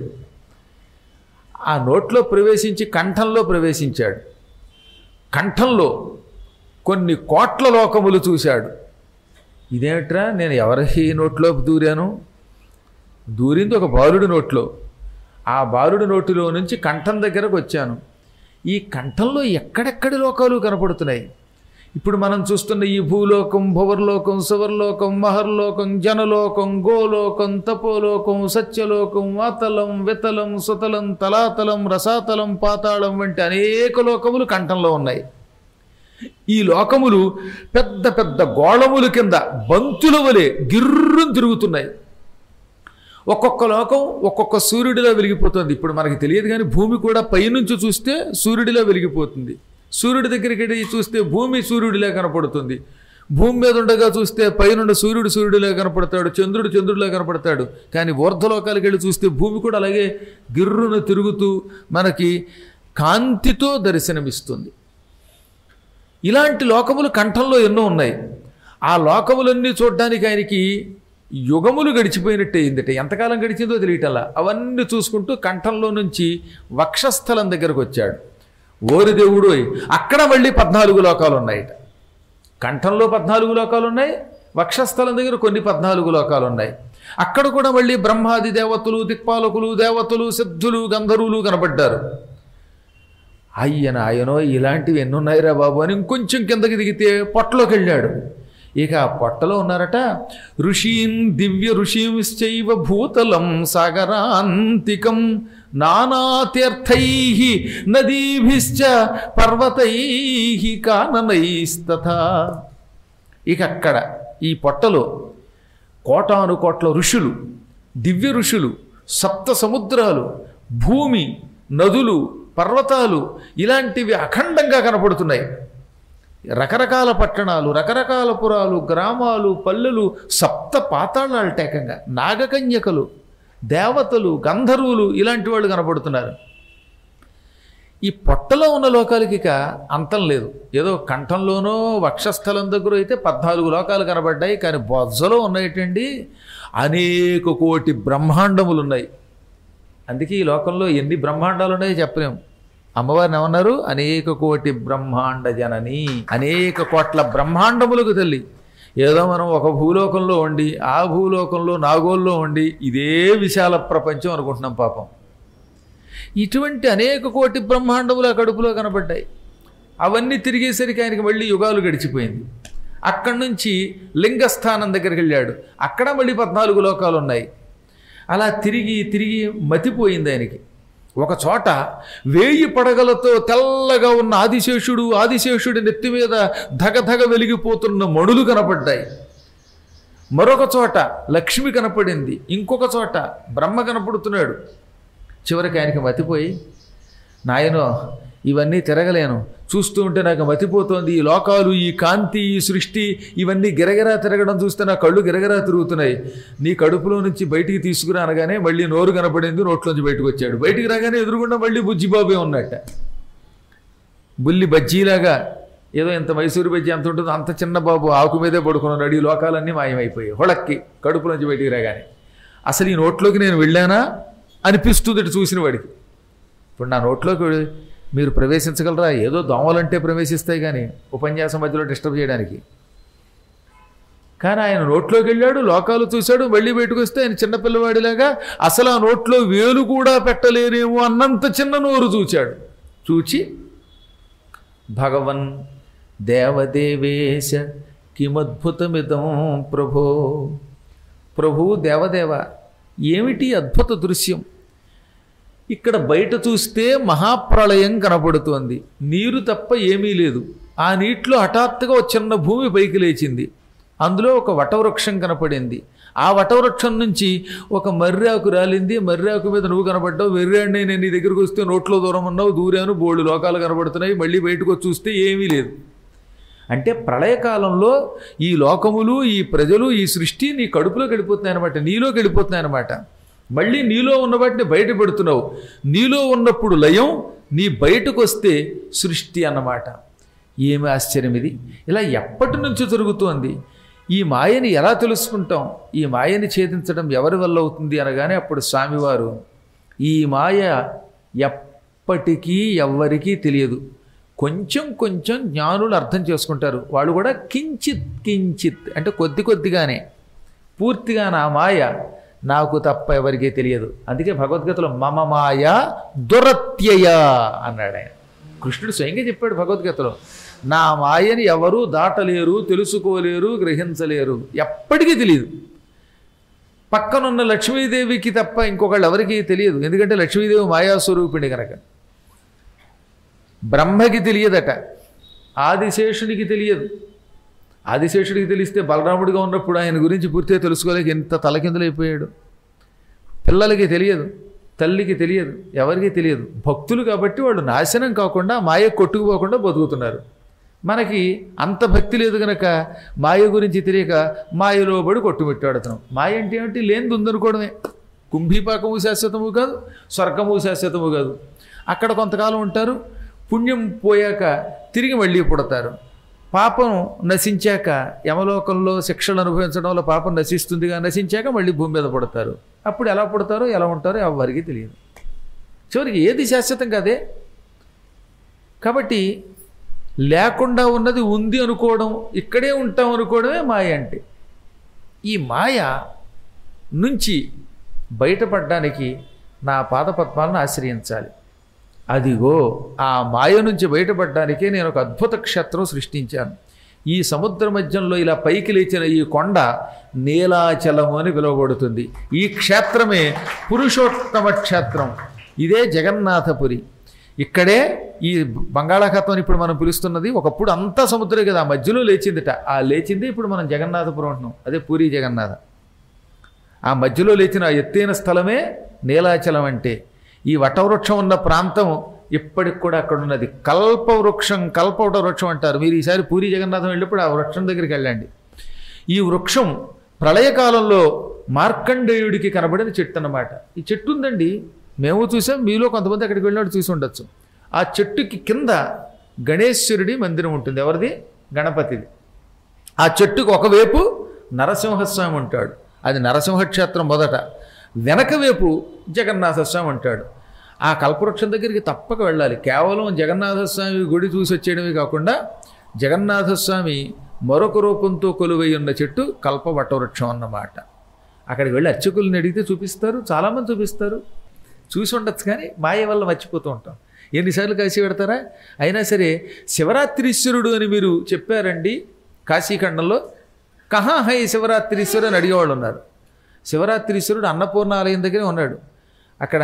ఆ నోట్లో ప్రవేశించి కంఠంలో ప్రవేశించాడు కంఠంలో కొన్ని కోట్ల లోకములు చూశాడు ఇదేమిట్రా నేను ఎవరి నోట్లో దూరాను దూరింది ఒక బాలుడి నోట్లో ఆ బాలుడి నోటిలో నుంచి కంఠం దగ్గరకు వచ్చాను ఈ కంఠంలో ఎక్కడెక్కడి లోకాలు కనపడుతున్నాయి ఇప్పుడు మనం చూస్తున్న ఈ భూలోకం భువర్లోకం సువర్లోకం మహర్లోకం జనలోకం గోలోకం తపోలోకం సత్యలోకం వాతలం వితలం సుతలం తలాతలం రసాతలం పాతాళం వంటి అనేక లోకములు కంఠంలో ఉన్నాయి ఈ లోకములు పెద్ద పెద్ద గోళముల కింద బంతుల వలె గిర్రును తిరుగుతున్నాయి ఒక్కొక్క లోకం ఒక్కొక్క సూర్యుడిలో వెలిగిపోతుంది ఇప్పుడు మనకి తెలియదు కానీ భూమి కూడా పైనుంచి చూస్తే సూర్యుడిలో వెలిగిపోతుంది సూర్యుడి దగ్గరికి వెళ్ళి చూస్తే భూమి సూర్యుడిలా కనపడుతుంది భూమి మీద ఉండగా చూస్తే పైనుండ సూర్యుడు సూర్యుడిలా కనపడతాడు చంద్రుడు చంద్రుడిలా కనపడతాడు కానీ ఊర్ధ్వలోకాలకు వెళ్ళి చూస్తే భూమి కూడా అలాగే గిర్రును తిరుగుతూ మనకి కాంతితో దర్శనమిస్తుంది ఇలాంటి లోకములు కంఠంలో ఎన్నో ఉన్నాయి ఆ లోకములన్నీ చూడడానికి ఆయనకి యుగములు గడిచిపోయినట్టే అయిందట ఎంతకాలం గడిచిందో తెలియటల్లా అవన్నీ చూసుకుంటూ కంఠంలో నుంచి వక్షస్థలం దగ్గరకు వచ్చాడు ఓరి దేవుడు అక్కడ మళ్ళీ పద్నాలుగు లోకాలు ఉన్నాయట కంఠంలో పద్నాలుగు లోకాలు ఉన్నాయి వక్షస్థలం దగ్గర కొన్ని పద్నాలుగు లోకాలు ఉన్నాయి అక్కడ కూడా మళ్ళీ బ్రహ్మాది దేవతలు దిక్పాలకులు దేవతలు సిద్ధులు గంధర్వులు కనబడ్డారు అయ్యన ఆయనో ఇలాంటివి ఎన్ని ఉన్నాయిరా బాబు అని ఇంకొంచెం కిందకి దిగితే పొట్టలోకి వెళ్ళాడు ఇక ఆ పొట్టలో ఉన్నారట ఋషీన్ దివ్య ఋషీంశ్చైవ భూతలం సాగరాంతికం నానాతీర్థై నదీభిశ్చ పర్వతై కాననైస్తథా ఇక అక్కడ ఈ పొట్టలో కోటాను కోట్ల ఋషులు దివ్య ఋషులు సప్త సముద్రాలు భూమి నదులు పర్వతాలు ఇలాంటివి అఖండంగా కనపడుతున్నాయి రకరకాల పట్టణాలు రకరకాల పురాలు గ్రామాలు పల్లెలు సప్త పాతాళాలు టేకంగా నాగకన్యకలు దేవతలు గంధర్వులు ఇలాంటి వాళ్ళు కనపడుతున్నారు ఈ పొట్టలో ఉన్న లోకాలకి ఇక అంతం లేదు ఏదో కంఠంలోనో వక్షస్థలం దగ్గర అయితే పద్నాలుగు లోకాలు కనబడ్డాయి కానీ బొజ్జలో ఉన్నాయటండి అనేక కోటి బ్రహ్మాండములు ఉన్నాయి అందుకే ఈ లోకంలో ఎన్ని బ్రహ్మాండాలు ఉన్నాయో చెప్పలేము అమ్మవారిని ఏమన్నారు అనేక కోటి బ్రహ్మాండ జనని అనేక కోట్ల బ్రహ్మాండములకు తల్లి ఏదో మనం ఒక భూలోకంలో ఉండి ఆ భూలోకంలో నాగోల్లో ఉండి ఇదే విశాల ప్రపంచం అనుకుంటున్నాం పాపం ఇటువంటి అనేక కోటి బ్రహ్మాండములు ఆ కడుపులో కనబడ్డాయి అవన్నీ తిరిగేసరికి ఆయనకి మళ్ళీ యుగాలు గడిచిపోయింది అక్కడి నుంచి లింగస్థానం దగ్గరికి వెళ్ళాడు అక్కడ మళ్ళీ పద్నాలుగు లోకాలు ఉన్నాయి అలా తిరిగి తిరిగి మతిపోయింది ఆయనకి ఒక చోట వేయి పడగలతో తెల్లగా ఉన్న ఆదిశేషుడు ఆదిశేషుడి నెత్తి మీద ధగధగ వెలిగిపోతున్న మణులు కనపడ్డాయి మరొక చోట లక్ష్మి కనపడింది ఇంకొక చోట బ్రహ్మ కనపడుతున్నాడు చివరికి ఆయనకి మతిపోయి నాయనో ఇవన్నీ తిరగలేను చూస్తూ ఉంటే నాకు మతిపోతోంది ఈ లోకాలు ఈ కాంతి ఈ సృష్టి ఇవన్నీ గిరగిరా తిరగడం చూస్తే నా కళ్ళు గిరగిరా తిరుగుతున్నాయి నీ కడుపులో నుంచి బయటికి తీసుకురా అనగానే మళ్ళీ నోరు కనపడింది నోట్లోంచి బయటకు వచ్చాడు బయటికి రాగానే ఎదురుగుండా మళ్ళీ బుజ్జిబాబే ఉన్నట్ట బుల్లి బజ్జీలాగా ఏదో ఇంత మైసూరు బజ్జీ ఎంత ఉంటుందో అంత చిన్న బాబు ఆకు మీదే పడుకున్నాడు ఈ లోకాలన్నీ మాయమైపోయాయి హొళక్కి కడుపులోంచి బయటికి రాగానే అసలు ఈ నోట్లోకి నేను వెళ్ళానా అనిపిస్తుంది ఇటు చూసిన వాడికి ఇప్పుడు నా నోట్లోకి మీరు ప్రవేశించగలరా ఏదో దోమలంటే ప్రవేశిస్తాయి కానీ ఉపన్యాసం మధ్యలో డిస్టర్బ్ చేయడానికి కానీ ఆయన నోట్లోకి వెళ్ళాడు లోకాలు చూశాడు మళ్ళీ బయటకు వస్తే ఆయన చిన్నపిల్లవాడిలాగా అసలు ఆ నోట్లో వేలు కూడా పెట్టలేరేమో అన్నంత చిన్న నోరు చూచాడు చూచి భగవన్ దేవదేవేశ కిమద్భుతమిదం ప్రభో ప్రభు దేవదేవ ఏమిటి అద్భుత దృశ్యం ఇక్కడ బయట చూస్తే మహాప్రళయం కనపడుతోంది నీరు తప్ప ఏమీ లేదు ఆ నీటిలో హఠాత్తుగా ఒక చిన్న భూమి పైకి లేచింది అందులో ఒక వటవృక్షం కనపడింది ఆ వటవృక్షం నుంచి ఒక మర్రాకు రాలింది మర్రాకు మీద నువ్వు కనపడ్డావు వెర్రాడిని నేను నీ దగ్గరికి వస్తే నోట్లో దూరం ఉన్నావు దూరాను బోళ్ళు లోకాలు కనపడుతున్నాయి మళ్ళీ బయటకు వచ్చి చూస్తే ఏమీ లేదు అంటే ప్రళయకాలంలో ఈ లోకములు ఈ ప్రజలు ఈ సృష్టి నీ కడుపులోకి వెళ్ళిపోతున్నాయి అనమాట నీలోకి వెళ్ళిపోతున్నాయి అనమాట మళ్ళీ నీలో ఉన్న వాటిని బయట పెడుతున్నావు నీలో ఉన్నప్పుడు లయం నీ బయటకు వస్తే సృష్టి అన్నమాట ఏమి ఆశ్చర్యం ఇది ఇలా ఎప్పటి నుంచి జరుగుతోంది ఈ మాయని ఎలా తెలుసుకుంటాం ఈ మాయని ఛేదించడం ఎవరి వల్ల అవుతుంది అనగానే అప్పుడు స్వామివారు ఈ మాయ ఎప్పటికీ ఎవ్వరికీ తెలియదు కొంచెం కొంచెం జ్ఞానులు అర్థం చేసుకుంటారు వాళ్ళు కూడా కించిత్ కించిత్ అంటే కొద్ది కొద్దిగానే పూర్తిగా నా మాయ నాకు తప్ప ఎవరికీ తెలియదు అందుకే భగవద్గీతలో మమ మాయ దురత్యయ అన్నాడు ఆయన కృష్ణుడు స్వయంగా చెప్పాడు భగవద్గీతలో నా మాయని ఎవరూ దాటలేరు తెలుసుకోలేరు గ్రహించలేరు ఎప్పటికీ తెలియదు పక్కనున్న లక్ష్మీదేవికి తప్ప ఇంకొకళ్ళు ఎవరికీ తెలియదు ఎందుకంటే లక్ష్మీదేవి మాయాస్వరూపిణి కనుక బ్రహ్మకి తెలియదట ఆదిశేషునికి తెలియదు ఆదిశేషుడికి తెలిస్తే బలరాముడిగా ఉన్నప్పుడు ఆయన గురించి పూర్తిగా తెలుసుకోలేక ఎంత తలకిందులైపోయాడు పిల్లలకి తెలియదు తల్లికి తెలియదు ఎవరికి తెలియదు భక్తులు కాబట్టి వాళ్ళు నాశనం కాకుండా మాయ కొట్టుకుపోకుండా బతుకుతున్నారు మనకి అంత భక్తి లేదు గనక మాయ గురించి తెలియక మాయలో పడి కొట్టుమిట్టాడుతున్నాం మాయ అంటే ఏమిటి లేనిది ఉందనుకోవడమే కుంభీపాకము శాశ్వతము కాదు స్వర్గము శాశ్వతము కాదు అక్కడ కొంతకాలం ఉంటారు పుణ్యం పోయాక తిరిగి మళ్ళీ పుడతారు పాపం నశించాక యమలోకంలో శిక్షలు అనుభవించడంలో పాపం నశిస్తుందిగా నశించాక మళ్ళీ భూమి మీద పుడతారు అప్పుడు ఎలా పుడతారో ఎలా ఉంటారో ఎవరికి తెలియదు చివరికి ఏది శాశ్వతం కాదే కాబట్టి లేకుండా ఉన్నది ఉంది అనుకోవడం ఇక్కడే ఉంటాం అనుకోవడమే మాయ అంటే ఈ మాయ నుంచి బయటపడడానికి నా పాదపద్మాలను ఆశ్రయించాలి అదిగో ఆ మాయ నుంచి బయటపడడానికే నేను ఒక అద్భుత క్షేత్రం సృష్టించాను ఈ సముద్ర మధ్యంలో ఇలా పైకి లేచిన ఈ కొండ నీలాచలము అని పిలువబడుతుంది ఈ క్షేత్రమే పురుషోత్తమ క్షేత్రం ఇదే జగన్నాథపురి ఇక్కడే ఈ బంగాళాఖాతం ఇప్పుడు మనం పిలుస్తున్నది ఒకప్పుడు అంతా సముద్రం కదా ఆ మధ్యలో లేచిందిట ఆ లేచింది ఇప్పుడు మనం జగన్నాథపురం అంటున్నాం అదే పూరి జగన్నాథ ఆ మధ్యలో లేచిన ఆ ఎత్తైన స్థలమే నీలాచలం అంటే ఈ వటవృక్షం ఉన్న ప్రాంతం ఇప్పటికి కూడా అక్కడ ఉన్నది కల్పవృక్షం కల్పవట వృక్షం అంటారు మీరు ఈసారి పూరి జగన్నాథం వెళ్ళినప్పుడు ఆ వృక్షం దగ్గరికి వెళ్ళండి ఈ వృక్షం ప్రళయకాలంలో మార్కండేయుడికి కనబడిన చెట్టు అన్నమాట ఈ చెట్టు ఉందండి మేము చూసాం మీలో కొంతమంది అక్కడికి వెళ్ళినట్టు చూసి ఉండొచ్చు ఆ చెట్టుకి కింద గణేశ్వరుడి మందిరం ఉంటుంది ఎవరిది గణపతిది ఆ చెట్టుకు ఒకవైపు నరసింహస్వామి ఉంటాడు అది నరసింహక్షేత్రం మొదట వెనక వైపు జగన్నాథస్వామి ఉంటాడు ఆ కల్పవృక్షం దగ్గరికి తప్పక వెళ్ళాలి కేవలం జగన్నాథస్వామి గుడి చూసి వచ్చేయడమే కాకుండా జగన్నాథస్వామి మరొక రూపంతో కొలువై ఉన్న చెట్టు కల్పవటవృక్షం అన్నమాట అక్కడికి వెళ్ళి అర్చకుల్ని అడిగితే చూపిస్తారు చాలామంది చూపిస్తారు చూసి ఉండొచ్చు కానీ మాయ వల్ల మర్చిపోతూ ఉంటాం ఎన్నిసార్లు కాశీ పెడతారా అయినా సరే శివరాత్రీశ్వరుడు అని మీరు చెప్పారండి కాశీఖండంలో కహా హై శివరాత్రీశ్వరుడు అని అడిగేవాళ్ళు ఉన్నారు శివరాత్రీశ్వరుడు అన్నపూర్ణ ఆలయం దగ్గరే ఉన్నాడు అక్కడ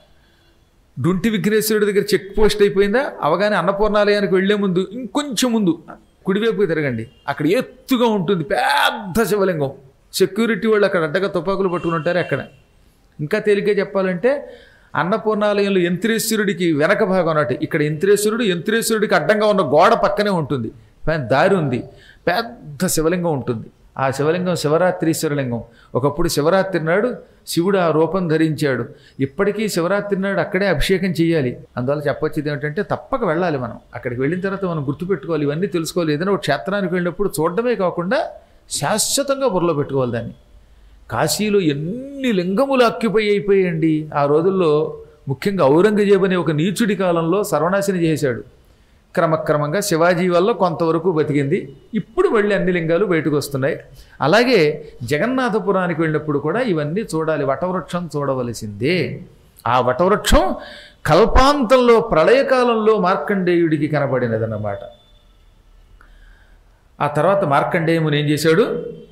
డుంటి విఘ్నేశ్వరుడి దగ్గర చెక్ పోస్ట్ అయిపోయిందా అవగానే అన్నపూర్ణాలయానికి వెళ్లే ముందు ఇంకొంచెం ముందు కుడివైపుకి తిరగండి అక్కడ ఎత్తుగా ఉంటుంది పెద్ద శివలింగం సెక్యూరిటీ వాళ్ళు అక్కడ అడ్డగా తుపాకులు పట్టుకుని ఉంటారు అక్కడ ఇంకా తేలిగ్గా చెప్పాలంటే అన్నపూర్ణాలయంలో యంత్రేశ్వరుడికి వెనక భాగం అన్నట్టు ఇక్కడ యంత్రేశ్వరుడు యంత్రేశ్వరుడికి అడ్డంగా ఉన్న గోడ పక్కనే ఉంటుంది పైన దారి ఉంది పెద్ద శివలింగం ఉంటుంది ఆ శివలింగం శివరాత్రీశ్వరలింగం ఒకప్పుడు శివరాత్రి నాడు శివుడు ఆ రూపం ధరించాడు ఇప్పటికీ శివరాత్రి నాడు అక్కడే అభిషేకం చేయాలి అందువల్ల చెప్పొచ్చేది ఏమిటంటే తప్పక వెళ్ళాలి మనం అక్కడికి వెళ్ళిన తర్వాత మనం గుర్తుపెట్టుకోవాలి ఇవన్నీ తెలుసుకోవాలి ఏదైనా ఒక క్షేత్రానికి వెళ్ళినప్పుడు చూడడమే కాకుండా శాశ్వతంగా బుర్రలో పెట్టుకోవాలి దాన్ని కాశీలో ఎన్ని లింగములు అక్యుపై అయిపోయాయండి ఆ రోజుల్లో ముఖ్యంగా ఔరంగజేబు అనే ఒక నీచుడి కాలంలో సర్వనాశనం చేశాడు క్రమక్రమంగా శివాజీ వల్ల కొంతవరకు బతికింది ఇప్పుడు మళ్ళీ అన్ని లింగాలు బయటకు వస్తున్నాయి అలాగే జగన్నాథపురానికి వెళ్ళినప్పుడు కూడా ఇవన్నీ చూడాలి వటవృక్షం చూడవలసిందే ఆ వటవృక్షం కల్పాంతంలో ప్రళయకాలంలో మార్కండేయుడికి కనబడినదన్నమాట ఆ తర్వాత మార్కండేయముని ఏం చేశాడు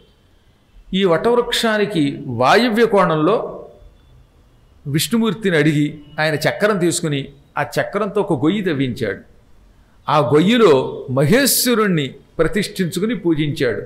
ఈ వటవృక్షానికి వాయువ్య కోణంలో విష్ణుమూర్తిని అడిగి ఆయన చక్రం తీసుకుని ఆ చక్రంతో ఒక గొయ్యి తవ్వించాడు ఆ గొయ్యిలో మహేశ్వరుణ్ణి ప్రతిష్ఠించుకుని పూజించాడు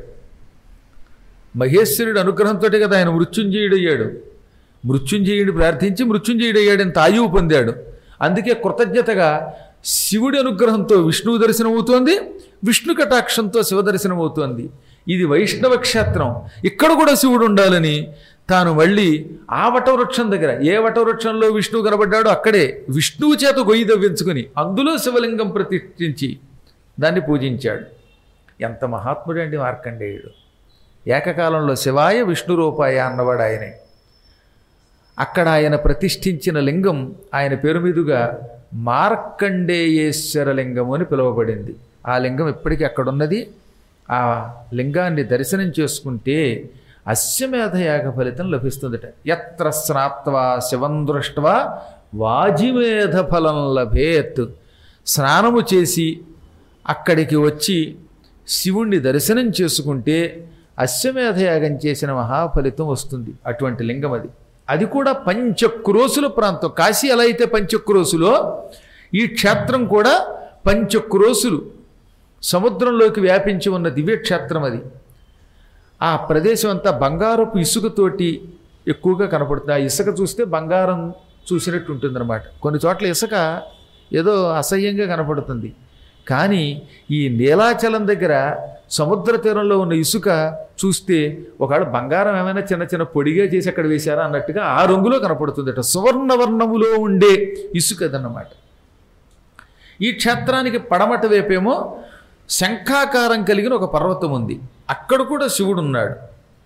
మహేశ్వరుడు అనుగ్రహంతో కదా ఆయన మృత్యుంజయుడయ్యాడు మృత్యుంజయుడిని ప్రార్థించి మృత్యుంజయుడయ్యాడని తాయువు పొందాడు అందుకే కృతజ్ఞతగా శివుడి అనుగ్రహంతో విష్ణువు దర్శనం అవుతోంది విష్ణు కటాక్షంతో శివ దర్శనం అవుతోంది ఇది వైష్ణవ క్షేత్రం ఇక్కడ కూడా శివుడు ఉండాలని తాను మళ్ళీ ఆ వటవృక్షం దగ్గర ఏ వటవృక్షంలో విష్ణువు కనబడ్డాడో అక్కడే విష్ణువు చేత గొయ్యి తవ్వించుకుని అందులో శివలింగం ప్రతిష్ఠించి దాన్ని పూజించాడు ఎంత మహాత్ముడండి మార్కండేయుడు ఏకకాలంలో శివాయ విష్ణు రూపాయ అన్నవాడు ఆయనే అక్కడ ఆయన ప్రతిష్ఠించిన లింగం ఆయన పేరు మీదుగా మార్కండేయేశ్వర లింగం అని పిలువబడింది ఆ లింగం ఇప్పటికీ అక్కడున్నది ఆ లింగాన్ని దర్శనం చేసుకుంటే అశ్వమేధయాగ ఫలితం లభిస్తుందట ఎత్ర స్నాత్వా శివం దృష్ట్వా వాజిమేధ ఫలం లభేత్ స్నానము చేసి అక్కడికి వచ్చి శివుణ్ణి దర్శనం చేసుకుంటే అశ్వమేధయాగం చేసిన మహాఫలితం వస్తుంది అటువంటి లింగం అది అది కూడా పంచక్రోసుల ప్రాంతం కాశీ ఎలా అయితే పంచక్రోసులో ఈ క్షేత్రం కూడా పంచక్రోసులు సముద్రంలోకి వ్యాపించి ఉన్న దివ్యక్షేత్రం అది ఆ ప్రదేశం అంతా బంగారపు ఇసుకతోటి ఎక్కువగా కనపడుతుంది ఆ ఇసుక చూస్తే బంగారం చూసినట్టు ఉంటుందన్నమాట కొన్ని చోట్ల ఇసుక ఏదో అసహ్యంగా కనపడుతుంది కానీ ఈ నీలాచలం దగ్గర సముద్ర తీరంలో ఉన్న ఇసుక చూస్తే ఒకవేళ బంగారం ఏమైనా చిన్న చిన్న పొడిగా చేసి అక్కడ వేశారా అన్నట్టుగా ఆ రంగులో కనపడుతుందట సువర్ణవర్ణములో ఉండే ఇసుక అదన్నమాట ఈ క్షేత్రానికి పడమట వైపేమో శంఖాకారం కలిగిన ఒక పర్వతం ఉంది అక్కడ కూడా శివుడు ఉన్నాడు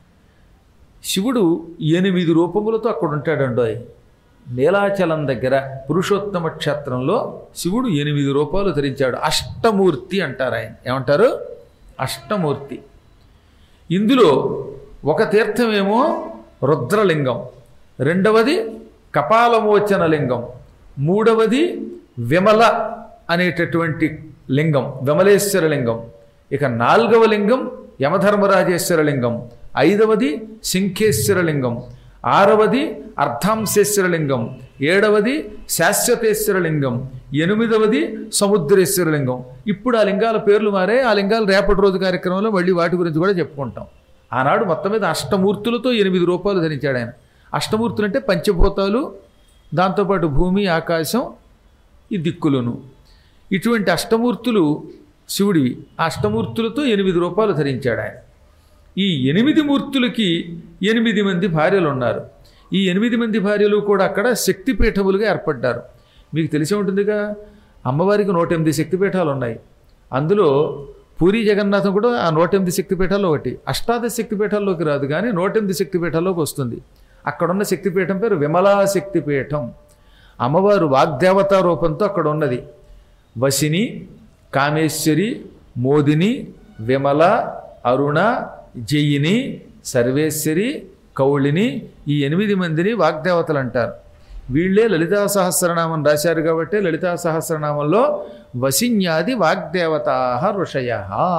శివుడు ఎనిమిది రూపములతో అక్కడ ఉంటాడండోయ్ నీలాచలం దగ్గర పురుషోత్తమ క్షేత్రంలో శివుడు ఎనిమిది రూపాలు ధరించాడు అష్టమూర్తి అంటారు ఆయన ఏమంటారు అష్టమూర్తి ఇందులో ఒక తీర్థమేమో రుద్రలింగం రెండవది కపాలమోచన లింగం మూడవది విమల అనేటటువంటి లింగం విమలేశ్వర లింగం ఇక నాలుగవ లింగం యమధర్మరాజేశ్వర లింగం ఐదవది శంఖేశ్వర లింగం ఆరవది అర్ధాంశేశ్వర లింగం ఏడవది శాశ్వతేశ్వర లింగం ఎనిమిదవది సముద్రేశ్వర లింగం ఇప్పుడు ఆ లింగాల పేర్లు మారే ఆ లింగాలు రేపటి రోజు కార్యక్రమంలో మళ్ళీ వాటి గురించి కూడా చెప్పుకుంటాం ఆనాడు మొత్తం మీద అష్టమూర్తులతో ఎనిమిది రూపాయలు ధరించాడు ఆయన అష్టమూర్తులు అంటే పంచభూతాలు దాంతోపాటు భూమి ఆకాశం ఈ దిక్కులను ఇటువంటి అష్టమూర్తులు శివుడివి ఆ అష్టమూర్తులతో ఎనిమిది రూపాయలు ధరించాడు ఆయన ఈ ఎనిమిది మూర్తులకి ఎనిమిది మంది భార్యలు ఉన్నారు ఈ ఎనిమిది మంది భార్యలు కూడా అక్కడ శక్తిపీఠములుగా ఏర్పడ్డారు మీకు తెలిసి ఉంటుందిగా అమ్మవారికి నూట ఎనిమిది శక్తిపీఠాలు ఉన్నాయి అందులో పూరి జగన్నాథం కూడా ఆ నూట ఎనిమిది శక్తిపీఠాల్లో ఒకటి అష్టాదశ శక్తిపీఠాల్లోకి రాదు కానీ నూట ఎనిమిది శక్తిపీఠాల్లోకి వస్తుంది అక్కడున్న శక్తిపీఠం పేరు విమలా శక్తిపీఠం అమ్మవారు వాగ్దేవతా రూపంతో అక్కడ ఉన్నది వశిని కామేశ్వరి మోదిని విమల అరుణ జయిని సర్వేశ్వరి కౌళిని ఈ ఎనిమిది మందిని వాగ్దేవతలు అంటారు వీళ్ళే లలితా సహస్రనామం రాశారు కాబట్టి లలితా సహస్రనామంలో వశిన్యాది వాగ్దేవతా ఋషయ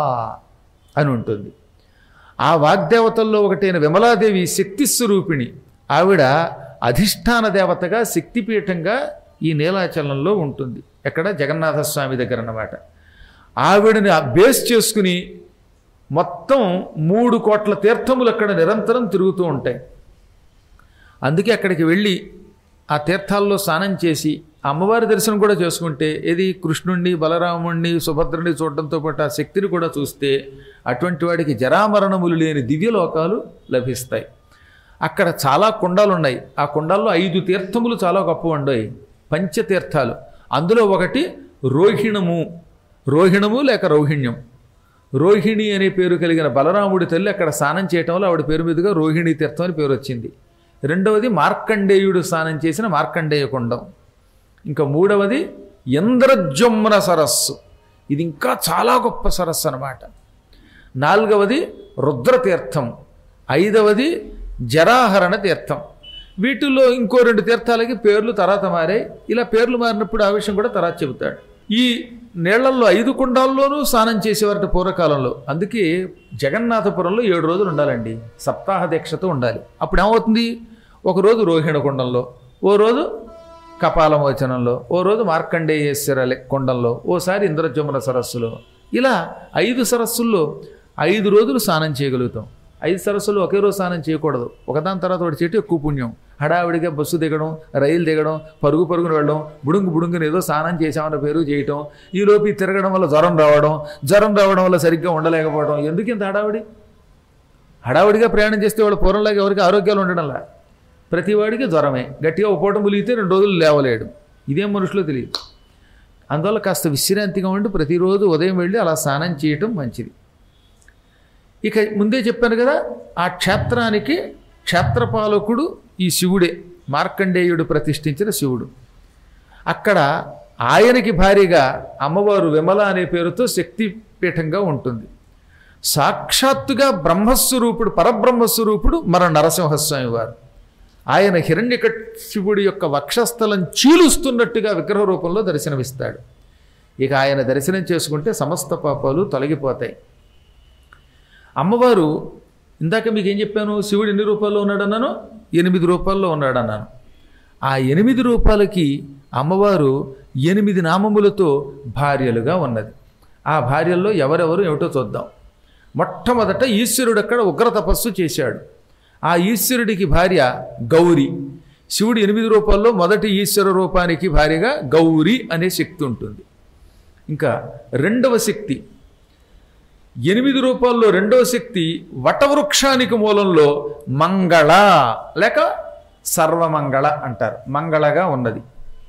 అని ఉంటుంది ఆ వాగ్దేవతల్లో ఒకటైన విమలాదేవి శక్తి స్వరూపిణి ఆవిడ అధిష్టాన దేవతగా శక్తిపీఠంగా ఈ నీలాచలంలో ఉంటుంది ఎక్కడ జగన్నాథ స్వామి దగ్గర అన్నమాట ఆవిడని బేస్ చేసుకుని మొత్తం మూడు కోట్ల తీర్థములు అక్కడ నిరంతరం తిరుగుతూ ఉంటాయి అందుకే అక్కడికి వెళ్ళి ఆ తీర్థాల్లో స్నానం చేసి అమ్మవారి దర్శనం కూడా చేసుకుంటే ఏది కృష్ణుణ్ణి బలరాముణ్ణి సుభద్రుని చూడడంతో పాటు ఆ శక్తిని కూడా చూస్తే అటువంటి వాడికి జరామరణములు లేని దివ్యలోకాలు లభిస్తాయి అక్కడ చాలా కుండాలు ఉన్నాయి ఆ కుండాల్లో ఐదు తీర్థములు చాలా గొప్ప ఉన్నాయి పంచతీర్థాలు అందులో ఒకటి రోహిణము రోహిణము లేక రౌహిణ్యం రోహిణి అనే పేరు కలిగిన బలరాముడి తల్లి అక్కడ స్నానం చేయటం వల్ల ఆవిడ పేరు మీదుగా రోహిణి తీర్థం అని పేరు వచ్చింది రెండవది మార్కండేయుడు స్నానం చేసిన మార్కండేయ కుండం ఇంకా మూడవది ఇంద్రజమ్న సరస్సు ఇది ఇంకా చాలా గొప్ప సరస్సు అన్నమాట నాలుగవది రుద్రతీర్థం ఐదవది జరాహరణ తీర్థం వీటిల్లో ఇంకో రెండు తీర్థాలకి పేర్లు తర్వాత మారాయి ఇలా పేర్లు మారినప్పుడు ఆ విషయం కూడా తర్వాత చెబుతాడు ఈ నీళ్లల్లో ఐదు కుండాల్లోనూ స్నానం చేసేవారట పూర్వకాలంలో అందుకే జగన్నాథపురంలో ఏడు రోజులు ఉండాలండి సప్తాహ దీక్షతో ఉండాలి అప్పుడు ఏమవుతుంది ఒక రోజు రోహిణ కుండంలో ఓ రోజు కపాలమోచనంలో ఓ రోజు మార్కండేయేశ్వర లె- కొండంలో ఓసారి ఇంద్రజమున సరస్సులో ఇలా ఐదు సరస్సుల్లో ఐదు రోజులు స్నానం చేయగలుగుతాం ఐదు సరస్సులు ఒకే రోజు స్నానం చేయకూడదు ఒకదాని తర్వాత ఒకటి చేయటం ఎక్కువ పుణ్యం హడావిడిగా బస్సు దిగడం రైలు దిగడం పరుగు పరుగున వెళ్ళడం బుడుంగు బుడుంగుని ఏదో స్నానం చేసామన్న పేరు చేయటం ఈలోపు ఈ తిరగడం వల్ల జ్వరం రావడం జ్వరం రావడం వల్ల సరిగ్గా ఉండలేకపోవడం ఎందుకు ఇంత హడావిడి హడావిడిగా ప్రయాణం చేస్తే వాళ్ళు పూర్వంలాగా ఎవరికి ఆరోగ్యాలు ఉండడంలా ప్రతి వాడికి జ్వరమే గట్టిగా ఒక పూట ములిగితే రెండు రోజులు లేవలేడు ఇదేం మనుషులో తెలియదు అందువల్ల కాస్త విశ్రాంతిగా ఉండి ప్రతిరోజు ఉదయం వెళ్ళి అలా స్నానం చేయటం మంచిది ఇక ముందే చెప్పాను కదా ఆ క్షేత్రానికి క్షేత్రపాలకుడు ఈ శివుడే మార్కండేయుడు ప్రతిష్ఠించిన శివుడు అక్కడ ఆయనకి భారీగా అమ్మవారు విమల అనే పేరుతో శక్తిపీఠంగా ఉంటుంది సాక్షాత్తుగా బ్రహ్మస్వరూపుడు పరబ్రహ్మస్వరూపుడు మన నరసింహస్వామి వారు ఆయన హిరణ్యకశివుడి యొక్క వక్షస్థలం చీలుస్తున్నట్టుగా విగ్రహ రూపంలో దర్శనమిస్తాడు ఇక ఆయన దర్శనం చేసుకుంటే సమస్త పాపాలు తొలగిపోతాయి అమ్మవారు ఇందాక మీకు ఏం చెప్పాను శివుడు ఎన్ని రూపాల్లో ఉన్నాడన్నాను ఎనిమిది రూపాల్లో ఉన్నాడన్నాను ఆ ఎనిమిది రూపాలకి అమ్మవారు ఎనిమిది నామములతో భార్యలుగా ఉన్నది ఆ భార్యల్లో ఎవరెవరు ఏమిటో చూద్దాం మొట్టమొదట ఈశ్వరుడు అక్కడ ఉగ్ర తపస్సు చేశాడు ఆ ఈశ్వరుడికి భార్య గౌరి శివుడు ఎనిమిది రూపాల్లో మొదటి ఈశ్వర రూపానికి భార్యగా గౌరి అనే శక్తి ఉంటుంది ఇంకా రెండవ శక్తి ఎనిమిది రూపాల్లో రెండవ శక్తి వటవృక్షానికి మూలంలో మంగళ లేక సర్వమంగళ అంటారు మంగళగా ఉన్నది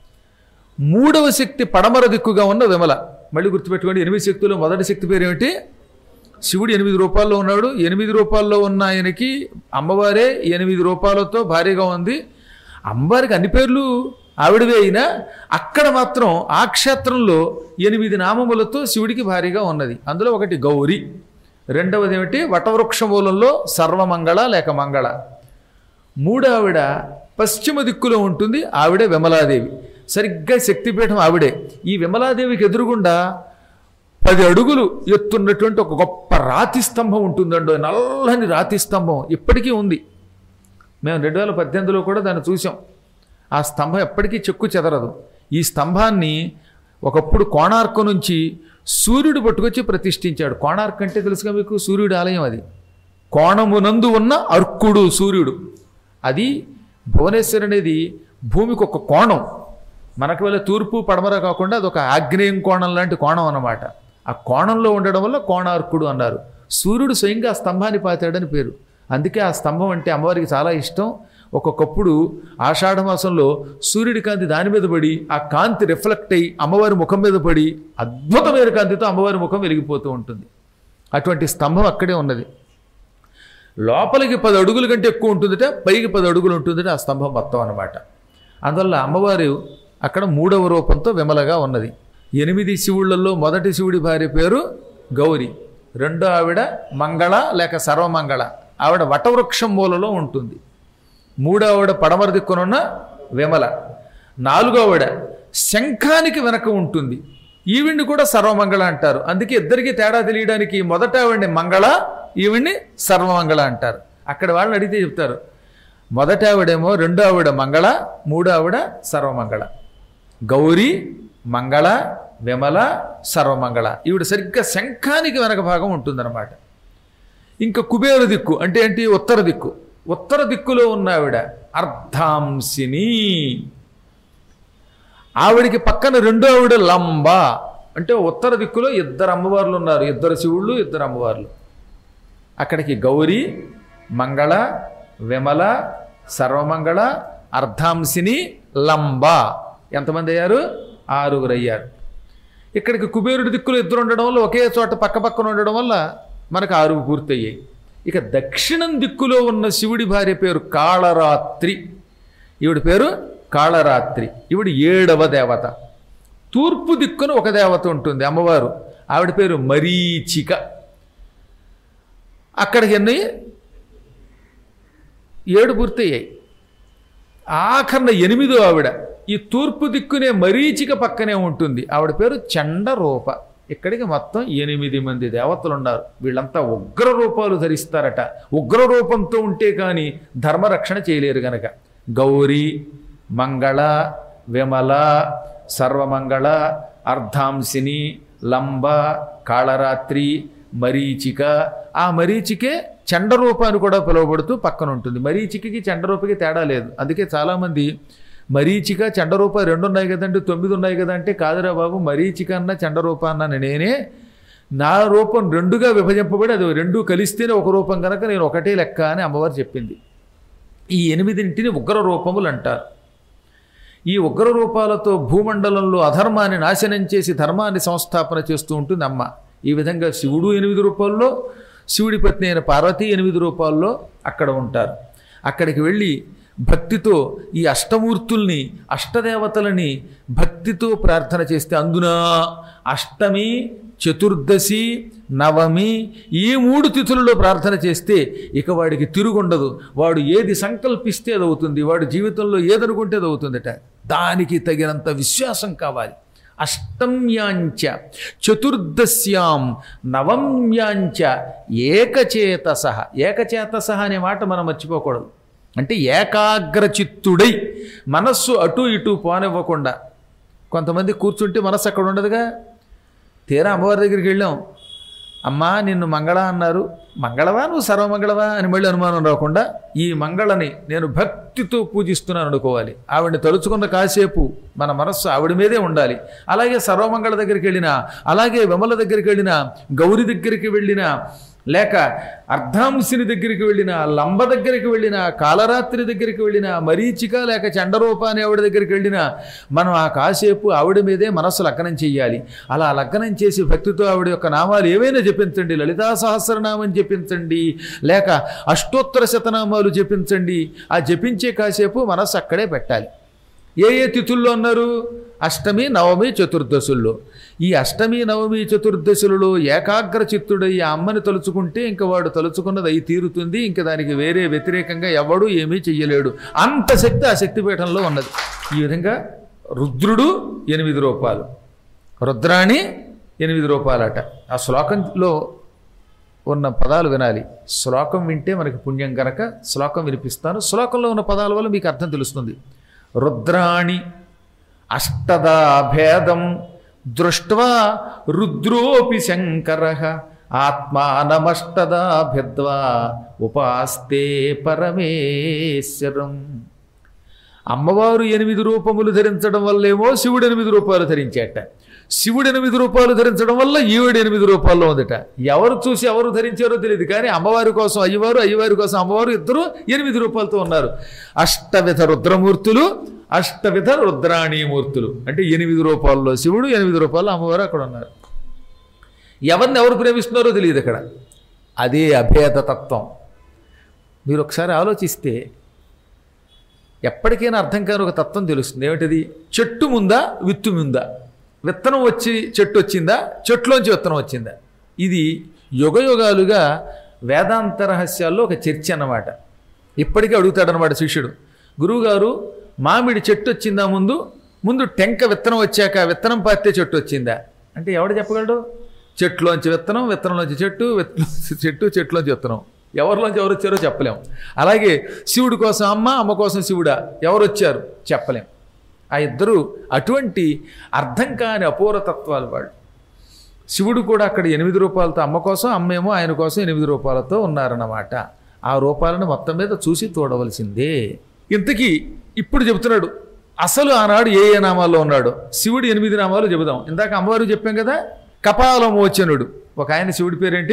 మూడవ శక్తి పడమర దిక్కుగా ఉన్న విమల మళ్ళీ గుర్తుపెట్టుకోండి ఎనిమిది శక్తులు మొదటి శక్తి పేరు ఏమిటి శివుడు ఎనిమిది రూపాల్లో ఉన్నాడు ఎనిమిది రూపాల్లో ఉన్న ఆయనకి అమ్మవారే ఎనిమిది రూపాలతో భారీగా ఉంది అమ్మవారికి అన్ని పేర్లు ఆవిడవే అయినా అక్కడ మాత్రం ఆ క్షేత్రంలో ఎనిమిది నామములతో శివుడికి భారీగా ఉన్నది అందులో ఒకటి గౌరి రెండవది ఏమిటి వటవృక్ష మూలంలో సర్వమంగళ లేక మంగళ మూడో ఆవిడ పశ్చిమ దిక్కులో ఉంటుంది ఆవిడే విమలాదేవి సరిగ్గా శక్తిపీఠం ఆవిడే ఈ విమలాదేవికి ఎదురుగుండా పది అడుగులు ఎత్తున్నటువంటి ఒక గొప్ప రాతి స్తంభం ఉంటుందండో నల్లని రాతి స్తంభం ఇప్పటికీ ఉంది మేము రెండు వేల పద్దెనిమిదిలో కూడా దాన్ని చూసాం ఆ స్తంభం ఎప్పటికీ చెక్కు చెదరదు ఈ స్తంభాన్ని ఒకప్పుడు కోణార్కు నుంచి సూర్యుడు పట్టుకొచ్చి ప్రతిష్ఠించాడు కోణార్క్ అంటే తెలుసుగా మీకు సూర్యుడి ఆలయం అది కోణమునందు ఉన్న అర్కుడు సూర్యుడు అది భువనేశ్వర్ అనేది భూమికి ఒక కోణం మనకు వల్ల తూర్పు పడమర కాకుండా అది ఒక ఆగ్నేయం కోణం లాంటి కోణం అన్నమాట ఆ కోణంలో ఉండడం వల్ల కోణార్కుడు అన్నారు సూర్యుడు స్వయంగా ఆ స్తంభాన్ని పాతాడని పేరు అందుకే ఆ స్తంభం అంటే అమ్మవారికి చాలా ఇష్టం ఒక్కొక్కప్పుడు ఆషాఢ మాసంలో సూర్యుడి కాంతి దాని మీద పడి ఆ కాంతి రిఫ్లెక్ట్ అయ్యి అమ్మవారి ముఖం మీద పడి అద్భుతమైన కాంతితో అమ్మవారి ముఖం వెలిగిపోతూ ఉంటుంది అటువంటి స్తంభం అక్కడే ఉన్నది లోపలికి పది అడుగుల కంటే ఎక్కువ ఉంటుందిట పైకి పది అడుగులు ఉంటుందిట ఆ స్తంభం మొత్తం అన్నమాట అందువల్ల అమ్మవారు అక్కడ మూడవ రూపంతో విమలగా ఉన్నది ఎనిమిది శివుళ్ళల్లో మొదటి శివుడి భార్య పేరు గౌరి రెండో ఆవిడ మంగళ లేక సర్వమంగళ ఆవిడ వటవృక్షం మూలలో ఉంటుంది మూడో ఆవిడ పడమర దిక్కునున్న విమల నాలుగో ఆవిడ శంఖానికి వెనక ఉంటుంది ఈవిడ్ని కూడా సర్వమంగళ అంటారు అందుకే ఇద్దరికి తేడా తెలియడానికి మొదట ఆవిడ్ని మంగళ ఈవిడ్ని సర్వమంగళ అంటారు అక్కడ వాళ్ళని అడిగితే చెప్తారు మొదట ఆవిడేమో రెండో ఆవిడ మంగళ మూడో ఆవిడ సర్వమంగళ గౌరీ మంగళ విమల సర్వమంగళ ఈవిడ సరిగ్గా శంఖానికి వెనక భాగం ఉంటుందన్నమాట ఇంకా కుబేరు దిక్కు అంటే ఏంటి ఉత్తర దిక్కు ఉత్తర దిక్కులో ఉన్న ఆవిడ అర్ధాంశిని ఆవిడికి పక్కన రెండో ఆవిడ లంబ అంటే ఉత్తర దిక్కులో ఇద్దరు అమ్మవార్లు ఉన్నారు ఇద్దరు శివుళ్ళు ఇద్దరు అమ్మవార్లు అక్కడికి గౌరీ మంగళ విమల సర్వమంగళ అర్ధాంశిని లంబ ఎంతమంది అయ్యారు ఆరుగురు అయ్యారు ఇక్కడికి కుబేరుడి దిక్కులు ఇద్దరు ఉండడం వల్ల ఒకే చోట పక్క పక్కన ఉండడం వల్ల మనకు ఆరుగు పూర్తయ్యాయి ఇక దక్షిణం దిక్కులో ఉన్న శివుడి భార్య పేరు కాళరాత్రి ఈవిడి పేరు కాళరాత్రి ఈవిడ ఏడవ దేవత తూర్పు దిక్కున ఒక దేవత ఉంటుంది అమ్మవారు ఆవిడ పేరు మరీచిక అక్కడికి ఎన్ని ఏడు పూర్తయ్యాయి ఆఖరణ ఎనిమిదో ఆవిడ ఈ తూర్పు దిక్కునే మరీచిక పక్కనే ఉంటుంది ఆవిడ పేరు చండరూప ఇక్కడికి మొత్తం ఎనిమిది మంది దేవతలు ఉన్నారు వీళ్ళంతా ఉగ్ర రూపాలు ధరిస్తారట ఉగ్ర రూపంతో ఉంటే కానీ ధర్మరక్షణ చేయలేరు గనక గౌరీ మంగళ విమల సర్వమంగళ అర్ధాంశిని లంబ కాళరాత్రి మరీచిక ఆ మరీచికే చండరూప అని కూడా పిలువబడుతూ పక్కన ఉంటుంది మరీచికకి చండరూపకి తేడా లేదు అందుకే చాలామంది మరీచిక చండరూప రెండు ఉన్నాయి కదండి తొమ్మిది ఉన్నాయి కదా అంటే కాదురా బాబు మరీచిక అన్న చండరూప అన్న నేనే నా రూపం రెండుగా విభజింపబడి అది రెండు కలిస్తేనే ఒక రూపం కనుక నేను ఒకటే లెక్క అని అమ్మవారు చెప్పింది ఈ ఎనిమిదింటిని ఉగ్ర రూపములు అంటారు ఈ ఉగ్ర రూపాలతో భూమండలంలో అధర్మాన్ని నాశనం చేసి ధర్మాన్ని సంస్థాపన చేస్తూ ఉంటుంది అమ్మ ఈ విధంగా శివుడు ఎనిమిది రూపాల్లో శివుడి పత్ని అయిన పార్వతి ఎనిమిది రూపాల్లో అక్కడ ఉంటారు అక్కడికి వెళ్ళి భక్తితో ఈ అష్టమూర్తుల్ని అష్టదేవతలని భక్తితో ప్రార్థన చేస్తే అందున అష్టమి చతుర్దశి నవమి ఈ మూడు తిథులలో ప్రార్థన చేస్తే ఇక వాడికి తిరుగుండదు వాడు ఏది సంకల్పిస్తే అది అవుతుంది వాడు జీవితంలో ఏదనుకుంటే అది అవుతుందట దానికి తగినంత విశ్వాసం కావాలి అష్టమ్యాంచ చతుర్దశ్యాం నవమ్యాంచ ఏకచేతస ఏకచేతస అనే మాట మనం మర్చిపోకూడదు అంటే ఏకాగ్రచిత్తుడై మనస్సు అటు ఇటు పోనివ్వకుండా కొంతమంది కూర్చుంటే మనస్సు అక్కడ ఉండదుగా తీరా అమ్మవారి దగ్గరికి వెళ్ళాం అమ్మా నిన్ను మంగళ అన్నారు మంగళవా నువ్వు సర్వమంగళవా అని మళ్ళీ అనుమానం రాకుండా ఈ మంగళని నేను భక్తితో పూజిస్తున్నాను అనుకోవాలి ఆవిడని తలుచుకున్న కాసేపు మన మనస్సు ఆవిడ మీదే ఉండాలి అలాగే సర్వమంగళ దగ్గరికి వెళ్ళినా అలాగే విమల దగ్గరికి వెళ్ళినా గౌరి దగ్గరికి వెళ్ళినా లేక అర్ధాంశిని దగ్గరికి వెళ్ళిన లంబ దగ్గరికి వెళ్ళిన కాలరాత్రి దగ్గరికి వెళ్ళిన మరీచిక లేక చండరూప అనే ఆవిడ దగ్గరికి వెళ్ళినా మనం ఆ కాసేపు ఆవిడ మీదే మనస్సు లగ్నం చెయ్యాలి అలా లగ్నం చేసి భక్తితో ఆవిడ యొక్క నామాలు ఏవైనా జపించండి లలితా సహస్రనామం జపించండి లేక అష్టోత్తర శతనామాలు జపించండి ఆ జపించే కాసేపు మనస్సు అక్కడే పెట్టాలి ఏ ఏ తిథుల్లో అన్నారు అష్టమి నవమి చతుర్దశుల్లో ఈ అష్టమి నవమి చతుర్దశులలో ఏకాగ్ర చిత్తుడై ఆ అమ్మని తలుచుకుంటే ఇంక వాడు తలుచుకున్నది అయి తీరుతుంది ఇంక దానికి వేరే వ్యతిరేకంగా ఎవడు ఏమీ చెయ్యలేడు అంత శక్తి ఆ శక్తిపీఠంలో ఉన్నది ఈ విధంగా రుద్రుడు ఎనిమిది రూపాయలు రుద్రాణి ఎనిమిది రూపాయలట ఆ శ్లోకంలో ఉన్న పదాలు వినాలి శ్లోకం వింటే మనకి పుణ్యం కనుక శ్లోకం వినిపిస్తాను శ్లోకంలో ఉన్న పదాల వల్ల మీకు అర్థం తెలుస్తుంది రుద్రాణి అష్టదా భేదం దృష్ట్వా రుద్రోపి శంకర ఆత్మానమష్టదా భిద్వా ఉపాస్తే పరమేశ్వరం అమ్మవారు ఎనిమిది రూపములు ధరించడం వల్లేమో శివుడు ఎనిమిది రూపాయలు ధరించేట శివుడు ఎనిమిది రూపాయలు ధరించడం వల్ల ఈవిడ ఎనిమిది రూపాయల్లో ఉందట ఎవరు చూసి ఎవరు ధరించారో తెలియదు కానీ అమ్మవారి కోసం అయ్యవారు అయ్యవారి కోసం అమ్మవారు ఇద్దరు ఎనిమిది రూపాయలతో ఉన్నారు అష్టవిధ రుద్రమూర్తులు అష్టవిధ రుద్రాణీమూర్తులు అంటే ఎనిమిది రూపాయల్లో శివుడు ఎనిమిది రూపాయలు అమ్మవారు అక్కడ ఉన్నారు ఎవరిని ఎవరు ప్రేమిస్తున్నారో తెలియదు అక్కడ అదే అభేద తత్వం మీరు ఒకసారి ఆలోచిస్తే ఎప్పటికైనా అర్థం కాని ఒక తత్వం తెలుస్తుంది ఏమిటిది చెట్టు ముందా విత్తు ముందా విత్తనం వచ్చి చెట్టు వచ్చిందా చెట్టులోంచి విత్తనం వచ్చిందా ఇది యుగయుగాలుగా వేదాంత రహస్యాల్లో ఒక చర్చ అన్నమాట ఇప్పటికీ అడుగుతాడనమాట శిష్యుడు గురువుగారు మామిడి చెట్టు వచ్చిందా ముందు ముందు టెంక విత్తనం వచ్చాక విత్తనం పారితే చెట్టు వచ్చిందా అంటే ఎవడు చెప్పగలడు చెట్టులోంచి విత్తనం విత్తనంలోంచి చెట్టు విత్తనంలోంచి చెట్టు చెట్టులోంచి విత్తనం ఎవరిలోంచి ఎవరు వచ్చారో చెప్పలేం అలాగే శివుడి కోసం అమ్మ అమ్మ కోసం శివుడా ఎవరు వచ్చారు చెప్పలేం ఆ ఇద్దరు అటువంటి అర్థం కాని అపూర్వతత్వాలు వాళ్ళు శివుడు కూడా అక్కడ ఎనిమిది రూపాయలతో అమ్మ కోసం అమ్మేమో ఆయన కోసం ఎనిమిది రూపాయలతో ఉన్నారన్నమాట ఆ రూపాలను మొత్తం మీద చూసి చూడవలసిందే ఇంతకీ ఇప్పుడు చెబుతున్నాడు అసలు ఆనాడు ఏ ఏ నామాల్లో ఉన్నాడు శివుడు ఎనిమిది నామాలు చెబుదాం ఇందాక అమ్మవారు చెప్పాం కదా కపాలమోచనుడు ఒక ఆయన శివుడి పేరేంటి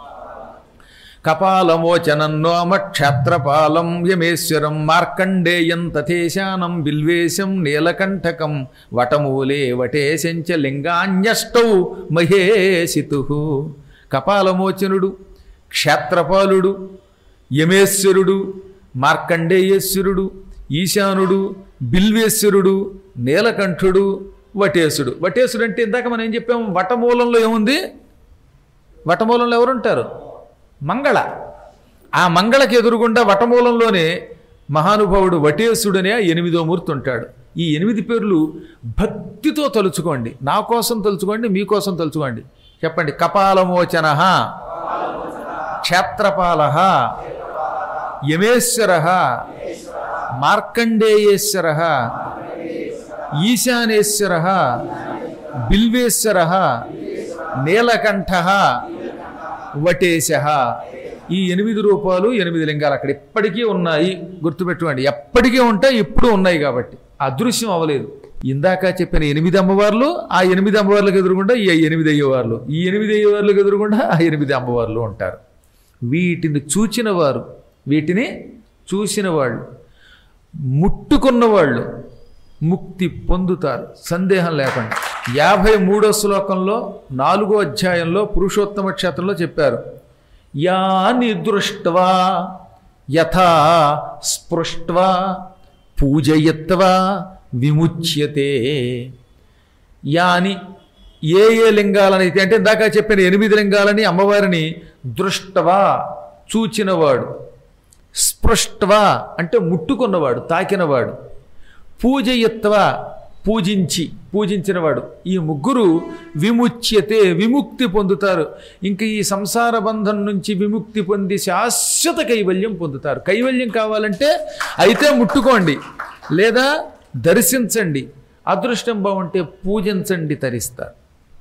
కపాలమోచనన్నోమ క్షేత్రపాలం యమేశ్వరం మార్కండేయం తథేశానం బిల్వేశం నీలకంఠకం వటమూలే వటేశంచ లింగాన్యష్టౌ మహేశితు కపాలమోచనుడు క్షేత్రపాలుడు యమేశ్వరుడు మార్కండేయేశ్వరుడు ఈశానుడు బిల్వేశ్వరుడు నీలకంఠుడు వటేశుడు వటేశుడు అంటే ఇందాక మనం ఏం చెప్పాము వటమూలంలో ఏముంది వటమూలంలో ఎవరుంటారు మంగళ ఆ మంగళకి ఎదురుగుండా వటమూలంలోనే మహానుభావుడు వటేశుడనే ఆ ఎనిమిదో మూర్తి ఉంటాడు ఈ ఎనిమిది పేర్లు భక్తితో తలుచుకోండి నా కోసం తలుచుకోండి మీకోసం తలుచుకోండి చెప్పండి కపాలమోచన క్షేత్రపాల యమేశ్వర మార్కండేయేశ్వర ఈశానేశ్వర బిల్వేశ్వర నీలకంఠ వటేశ ఈ ఎనిమిది రూపాలు ఎనిమిది లింగాలు అక్కడ ఇప్పటికీ ఉన్నాయి గుర్తుపెట్టుకోండి ఎప్పటికీ ఉంటాయి ఇప్పుడు ఉన్నాయి కాబట్టి అదృశ్యం అవ్వలేదు ఇందాక చెప్పిన ఎనిమిది అమ్మవార్లు ఆ ఎనిమిది అమ్మవార్లకు ఎదురుగుండా ఈ ఎనిమిది అయ్యేవార్లు ఈ ఎనిమిది అయ్యేవార్లకు ఎదురుగుండా ఆ ఎనిమిది అమ్మవార్లు ఉంటారు వీటిని చూచిన వారు వీటిని చూసిన వాళ్ళు ముట్టుకున్న వాళ్ళు ముక్తి పొందుతారు సందేహం లేకుండా యాభై మూడో శ్లోకంలో నాలుగో అధ్యాయంలో పురుషోత్తమ క్షేత్రంలో చెప్పారు యాని దృష్ట్వా యథా స్పృష్ట్వా పూజయత్వా విముచ్యతే యాని ఏ ఏ లింగాలని అయితే అంటే ఇందాక చెప్పిన ఎనిమిది లింగాలని అమ్మవారిని దృష్టవా చూచినవాడు స్పృష్టవా అంటే ముట్టుకున్నవాడు తాకినవాడు పూజయత్వ పూజించి పూజించినవాడు ఈ ముగ్గురు విముచ్యతే విముక్తి పొందుతారు ఇంక ఈ సంసార బంధం నుంచి విముక్తి పొంది శాశ్వత కైవల్యం పొందుతారు కైవల్యం కావాలంటే అయితే ముట్టుకోండి లేదా దర్శించండి అదృష్టం బాగుంటే పూజించండి తరిస్తారు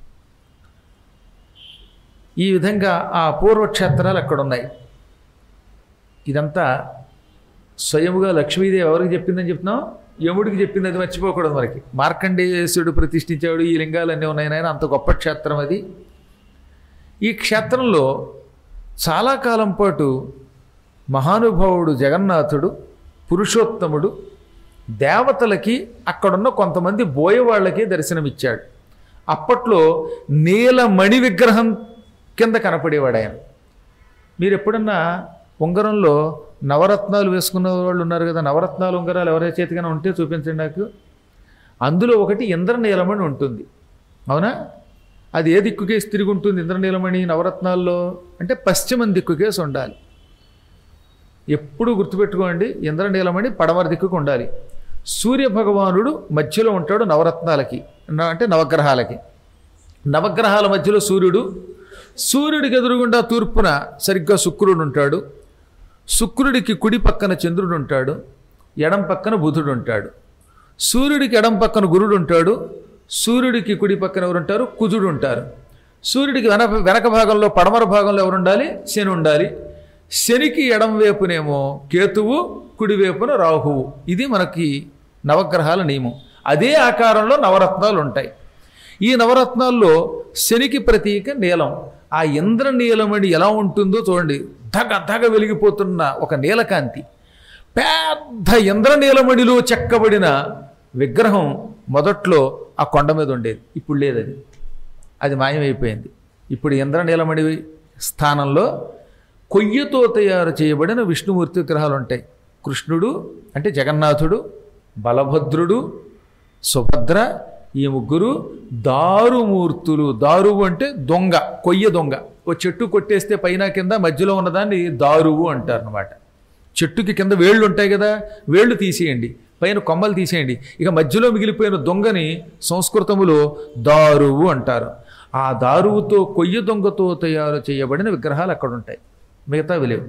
ఈ విధంగా ఆ పూర్వక్షేత్రాలు అక్కడ ఉన్నాయి ఇదంతా స్వయముగా లక్ష్మీదేవి ఎవరికి చెప్పిందని చెప్తున్నాం యముడికి చెప్పింది అది మర్చిపోకూడదు మనకి మార్కండేశ్వరుడు ప్రతిష్ఠించాడు ఈ లింగాలన్నీ ఉన్నాయి నాయన అంత గొప్ప క్షేత్రం అది ఈ క్షేత్రంలో చాలా కాలం పాటు మహానుభావుడు జగన్నాథుడు పురుషోత్తముడు దేవతలకి అక్కడున్న కొంతమంది బోయవాళ్ళకి దర్శనమిచ్చాడు అప్పట్లో నీలమణి విగ్రహం కింద కనపడేవాడు ఆయన మీరు ఎప్పుడన్నా ఉంగరంలో నవరత్నాలు వేసుకున్న వాళ్ళు ఉన్నారు కదా నవరత్నాలు ఉంగరాలు ఎవరి చేతికైనా ఉంటే చూపించండి నాకు అందులో ఒకటి ఇంద్రనీలమణి ఉంటుంది అవునా అది ఏ దిక్కుకేసి తిరిగి ఉంటుంది ఇంద్రనీలమణి నవరత్నాల్లో అంటే పశ్చిమం దిక్కుకేసి ఉండాలి ఎప్పుడు గుర్తుపెట్టుకోండి ఇంద్రనీలమణి పడమర దిక్కుకు ఉండాలి సూర్య భగవానుడు మధ్యలో ఉంటాడు నవరత్నాలకి న- అంటే నవగ్రహాలకి నవగ్రహాల మధ్యలో సూర్యుడు సూర్యుడికి ఎదురుగుండా తూర్పున సరిగ్గా శుక్రుడు ఉంటాడు శుక్రుడికి కుడి పక్కన చంద్రుడు ఉంటాడు ఎడం పక్కన బుధుడు ఉంటాడు సూర్యుడికి ఎడం పక్కన గురుడు ఉంటాడు సూర్యుడికి కుడి పక్కన ఎవరు ఉంటారు కుజుడు ఉంటారు సూర్యుడికి వెనక వెనక భాగంలో పడమర భాగంలో ఎవరు ఉండాలి శని ఉండాలి శనికి ఎడం వైపునేమో కేతువు కుడి వైపున రాహువు ఇది మనకి నవగ్రహాల నియమం అదే ఆకారంలో నవరత్నాలు ఉంటాయి ఈ నవరత్నాల్లో శనికి ప్రతీక నీలం ఆ ఇంద్ర నీలమణి ఎలా ఉంటుందో చూడండి ధగ ధగ వెలిగిపోతున్న ఒక నీలకాంతి పెద్ద ఇంద్రనీలమణిలో చెక్కబడిన విగ్రహం మొదట్లో ఆ కొండ మీద ఉండేది ఇప్పుడు లేదు అది అది మాయమైపోయింది ఇప్పుడు ఇంద్రనీలమణి స్థానంలో కొయ్యతో తయారు చేయబడిన విష్ణుమూర్తి విగ్రహాలు ఉంటాయి కృష్ణుడు అంటే జగన్నాథుడు బలభద్రుడు సుభద్ర ఈ ముగ్గురు దారుమూర్తులు దారువు అంటే దొంగ కొయ్య దొంగ ఓ చెట్టు కొట్టేస్తే పైన కింద మధ్యలో ఉన్నదాన్ని దారువు అంటారు అనమాట చెట్టుకి కింద వేళ్ళు ఉంటాయి కదా వేళ్ళు తీసేయండి పైన కొమ్మలు తీసేయండి ఇక మధ్యలో మిగిలిపోయిన దొంగని సంస్కృతములో దారువు అంటారు ఆ దారువుతో కొయ్య దొంగతో తయారు చేయబడిన విగ్రహాలు అక్కడ ఉంటాయి మిగతావి లేవు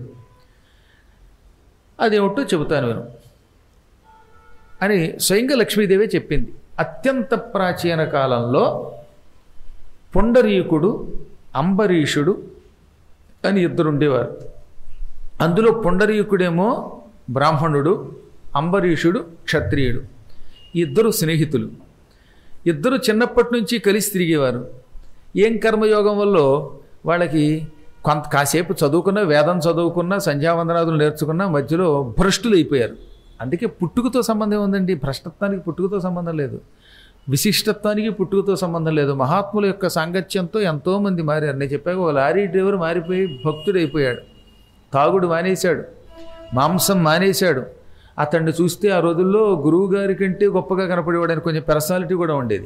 అదేమిటో చెబుతాను నేను అని స్వయంగా లక్ష్మీదేవే చెప్పింది అత్యంత ప్రాచీన కాలంలో పుండరీకుడు అంబరీషుడు అని ఇద్దరు ఉండేవారు అందులో పుండరీకుడేమో బ్రాహ్మణుడు అంబరీషుడు క్షత్రియుడు ఈ ఇద్దరు స్నేహితులు ఇద్దరు చిన్నప్పటి నుంచి కలిసి తిరిగేవారు ఏం కర్మయోగం వల్ల వాళ్ళకి కొంత కాసేపు చదువుకున్న వేదం చదువుకున్న సంధ్యావందనాదులు నేర్చుకున్న మధ్యలో భ్రష్టులు అయిపోయారు అందుకే పుట్టుకతో సంబంధం ఉందండి భ్రష్టత్వానికి పుట్టుకతో సంబంధం లేదు విశిష్టత్వానికి పుట్టుకతో సంబంధం లేదు మహాత్ముల యొక్క సాంగత్యంతో ఎంతోమంది మారారు నేను చెప్పాక ఒక లారీ డ్రైవర్ మారిపోయి భక్తుడైపోయాడు తాగుడు మానేశాడు మాంసం మానేశాడు అతన్ని చూస్తే ఆ రోజుల్లో గురువు గారి కంటే గొప్పగా కనపడేవాడని కొంచెం పర్సనాలిటీ కూడా ఉండేది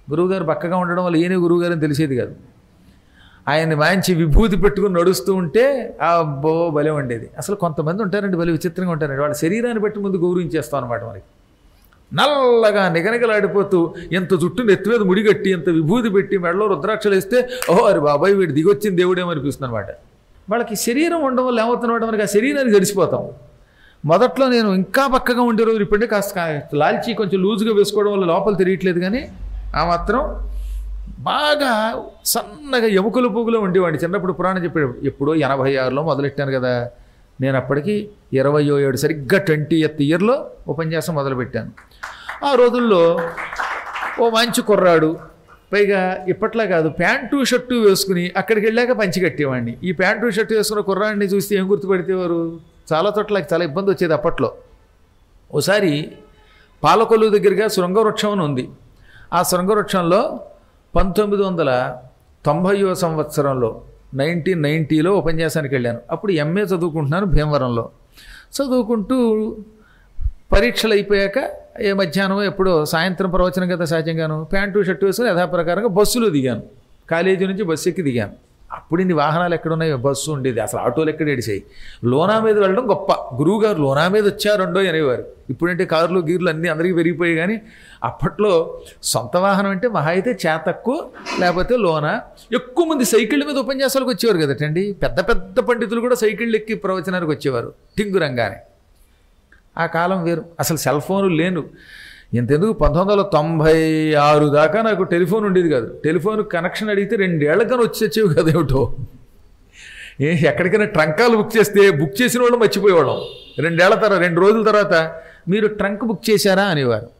గురువుగారు పక్కగా ఉండడం వల్ల ఈయన గురువుగారు అని తెలిసేది కాదు ఆయన్ని మంచి విభూతి పెట్టుకుని నడుస్తూ ఉంటే ఆ బో బలే ఉండేది అసలు కొంతమంది ఉంటారండి బలి విచిత్రంగా ఉంటారండి వాళ్ళ శరీరాన్ని బట్టి ముందు గౌరవించేస్తాం అనమాట మనకి నల్లగా నిగనిగలాడిపోతూ ఎంత జుట్టు నెత్తి మీద ముడిగట్టి ఎంత విభూతి పెట్టి మెడలో రుద్రాక్షలు వేస్తే ఓహో అరే బాబాయ్ వీడు దిగొచ్చిన దేవుడేమో అనిపిస్తుంది అనమాట వాళ్ళకి శరీరం ఉండడం వల్ల ఏమవుతున్నమాట మనకి ఆ శరీరానికి గడిచిపోతాం మొదట్లో నేను ఇంకా పక్కగా ఉండే రోజులు ఇప్పుడే కాస్త కా- లాల్చి కొంచెం లూజుగా వేసుకోవడం వల్ల లోపల తిరగట్లేదు కానీ ఆ మాత్రం బాగా సన్నగా ఎముకలు పువ్వులో ఉండేవాడిని చిన్నప్పుడు పురాణం చెప్పాడు ఎప్పుడో ఎనభై ఆరులో మొదలెట్టాను కదా నేను అప్పటికి ఇరవయో ఏడు సరిగ్గా ట్వంటీ ఎత్ ఇయర్లో ఉపన్యాసం మొదలుపెట్టాను ఆ రోజుల్లో ఓ మంచి కుర్రాడు పైగా ఇప్పట్లా కాదు ప్యాంటు షర్టు వేసుకుని అక్కడికి వెళ్ళాక పంచి కట్టేవాడిని ఈ ప్యాంటు షర్టు వేసుకున్న కుర్రాడిని చూస్తే ఏం గుర్తుపెడితేవారు చాలా చోట్ల చాలా ఇబ్బంది వచ్చేది అప్పట్లో ఓసారి పాలకొల్లు దగ్గరగా శృంగవృక్షం అని ఉంది ఆ శృంగవృక్షంలో పంతొమ్మిది వందల తొంభైవ సంవత్సరంలో నైన్టీన్ నైంటీలో ఉపన్యాసానికి వెళ్ళాను అప్పుడు ఎంఏ చదువుకుంటున్నాను భీమవరంలో చదువుకుంటూ పరీక్షలు అయిపోయాక ఏ మధ్యాహ్నం ఎప్పుడో సాయంత్రం ప్రవచనం కదా సహజంగాను ప్యాంటు షర్టు వేసుకుని యథాప్రకారంగా బస్సులో దిగాను కాలేజీ నుంచి బస్సు ఎక్కి దిగాను అప్పుడు ఇన్ని వాహనాలు ఎక్కడున్నాయి బస్సు ఉండేది అసలు ఆటోలు ఎక్కడ ఏడిసాయి లోనా మీద వెళ్ళడం గొప్ప గురువుగారు లోనా మీద వచ్చారండో అనేవారు ఇప్పుడంటే కార్లు గీర్లు అన్నీ అందరికీ పెరిగిపోయాయి కానీ అప్పట్లో సొంత వాహనం అంటే మహా అయితే చేతక్కు లేకపోతే లోన ఎక్కువ మంది సైకిళ్ళ మీద ఉపన్యాసాలకు వచ్చేవారు కదటండి పెద్ద పెద్ద పండితులు కూడా సైకిళ్ళు ఎక్కి ప్రవచనానికి వచ్చేవారు టింగురంగానే ఆ కాలం వేరు అసలు సెల్ ఫోన్లు లేను ఇంతెందుకు పంతొమ్మిది వందల తొంభై ఆరు దాకా నాకు టెలిఫోన్ ఉండేది కాదు టెలిఫోన్ కనెక్షన్ అడిగితే రెండేళ్లకన్నా వచ్చి వచ్చేవి కదా ఏమిటో ఏ ఎక్కడికైనా ట్రంకాలు బుక్ చేస్తే బుక్ చేసిన వాళ్ళు మర్చిపోయేవాళ్ళం రెండేళ్ల తర్వాత రెండు రోజుల తర్వాత మీరు ట్రంక్ బుక్ చేశారా అనేవారు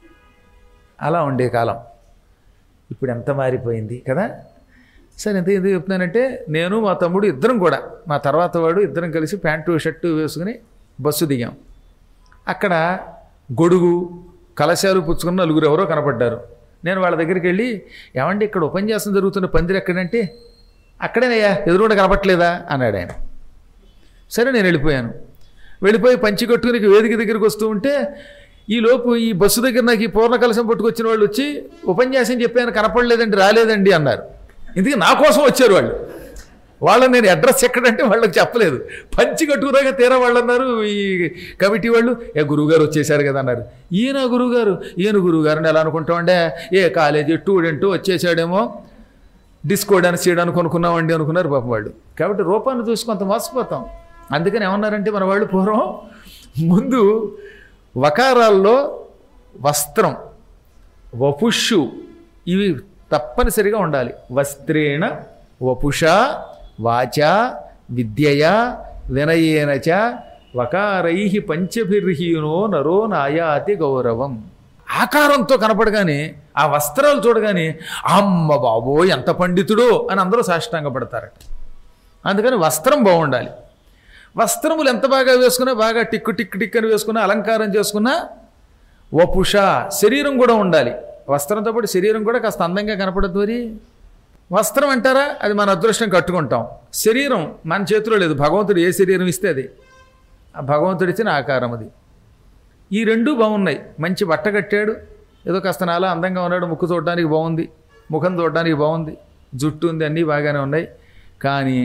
అలా ఉండే కాలం ఇప్పుడు ఎంత మారిపోయింది కదా సరే ఎంత ఎందుకు చెప్తున్నానంటే నేను మా తమ్ముడు ఇద్దరం కూడా మా తర్వాత వాడు ఇద్దరం కలిసి ప్యాంటు షర్టు వేసుకుని బస్సు దిగాం అక్కడ గొడుగు కలశాలు పుచ్చుకున్న నలుగురు ఎవరో కనపడ్డారు నేను వాళ్ళ దగ్గరికి వెళ్ళి ఏమండి ఇక్కడ ఉపన్యాసం జరుగుతున్న పందిరి ఎక్కడంటే అక్కడేనయ్యా ఎదురుకుండా కనపట్లేదా అన్నాడు ఆయన సరే నేను వెళ్ళిపోయాను వెళ్ళిపోయి పంచి కట్టుకుని ఇక వేదిక దగ్గరికి వస్తూ ఉంటే ఈ లోపు ఈ బస్సు దగ్గర నాకు ఈ పూర్ణ కలశం పట్టుకొచ్చిన వాళ్ళు వచ్చి ఉపన్యాసం చెప్పాను కనపడలేదండి రాలేదండి అన్నారు ఇందుకే నా కోసం వచ్చారు వాళ్ళు వాళ్ళని నేను అడ్రస్ ఎక్కడంటే వాళ్ళకి చెప్పలేదు పంచి కట్టుకురాక తీరా వాళ్ళు అన్నారు ఈ కమిటీ వాళ్ళు ఏ గురువుగారు వచ్చేసారు కదా అన్నారు ఈయన గురువుగారు ఈయన గురువుగారిని ఎలా అనుకుంటామంటే ఏ కాలేజీ స్టూడెంట్ వచ్చేసాడేమో డిస్కో డాన్స్ చేయడానికి కొనుక్కున్నామండి అనుకున్నారు పాపం వాళ్ళు కాబట్టి రూపాన్ని చూసి కొంత మోసపోతాం అందుకని ఏమన్నారంటే మన వాళ్ళు పూర్వం ముందు వకారాల్లో వస్త్రం వపుషు ఇవి తప్పనిసరిగా ఉండాలి వస్త్రేణ వపుష వాచ విద్యయా వినయేనచ వకారై పంచభిర్హీనో నరో నాయాతి గౌరవం ఆకారంతో కనపడగానే ఆ వస్త్రాలు చూడగానే అమ్మ బాబో ఎంత పండితుడో అని అందరూ సాష్టాంగపడతారట అందుకని వస్త్రం బాగుండాలి వస్త్రములు ఎంత బాగా వేసుకున్నా బాగా టిక్కు టిక్కు టిక్ అని వేసుకున్నా అలంకారం చేసుకున్నా వపుష శరీరం కూడా ఉండాలి వస్త్రంతో పాటు శరీరం కూడా కాస్త అందంగా కనపడద్దు మరి వస్త్రం అంటారా అది మన అదృష్టం కట్టుకుంటాం శరీరం మన చేతిలో లేదు భగవంతుడు ఏ శరీరం ఇస్తే అది ఆ భగవంతుడు ఇచ్చిన ఆకారం అది ఈ రెండూ బాగున్నాయి మంచి బట్ట కట్టాడు ఏదో కాస్త నాలా అందంగా ఉన్నాడు ముక్కు చూడడానికి బాగుంది ముఖం చూడడానికి బాగుంది జుట్టు ఉంది అన్నీ బాగానే ఉన్నాయి కానీ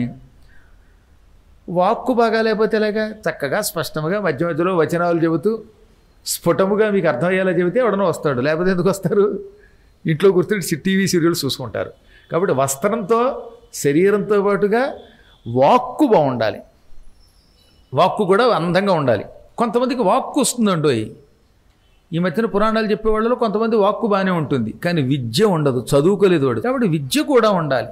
వాక్కు బాగా లేకపోతే ఎలాగా చక్కగా స్పష్టంగా మధ్య మధ్యలో వచనాలు చెబుతూ స్ఫుటముగా మీకు అర్థమయ్యేలా చెబితే ఎవడనో వస్తాడు లేకపోతే ఎందుకు వస్తారు ఇంట్లో కూర్చుని టీవీ సీరియల్స్ చూసుకుంటారు కాబట్టి వస్త్రంతో శరీరంతో పాటుగా వాక్కు బాగుండాలి వాక్కు కూడా అందంగా ఉండాలి కొంతమందికి వాక్కు వస్తుందండో ఈ మధ్యన పురాణాలు చెప్పే వాళ్ళలో కొంతమంది వాక్కు బాగానే ఉంటుంది కానీ విద్య ఉండదు చదువుకోలేదు వాడు కాబట్టి విద్య కూడా ఉండాలి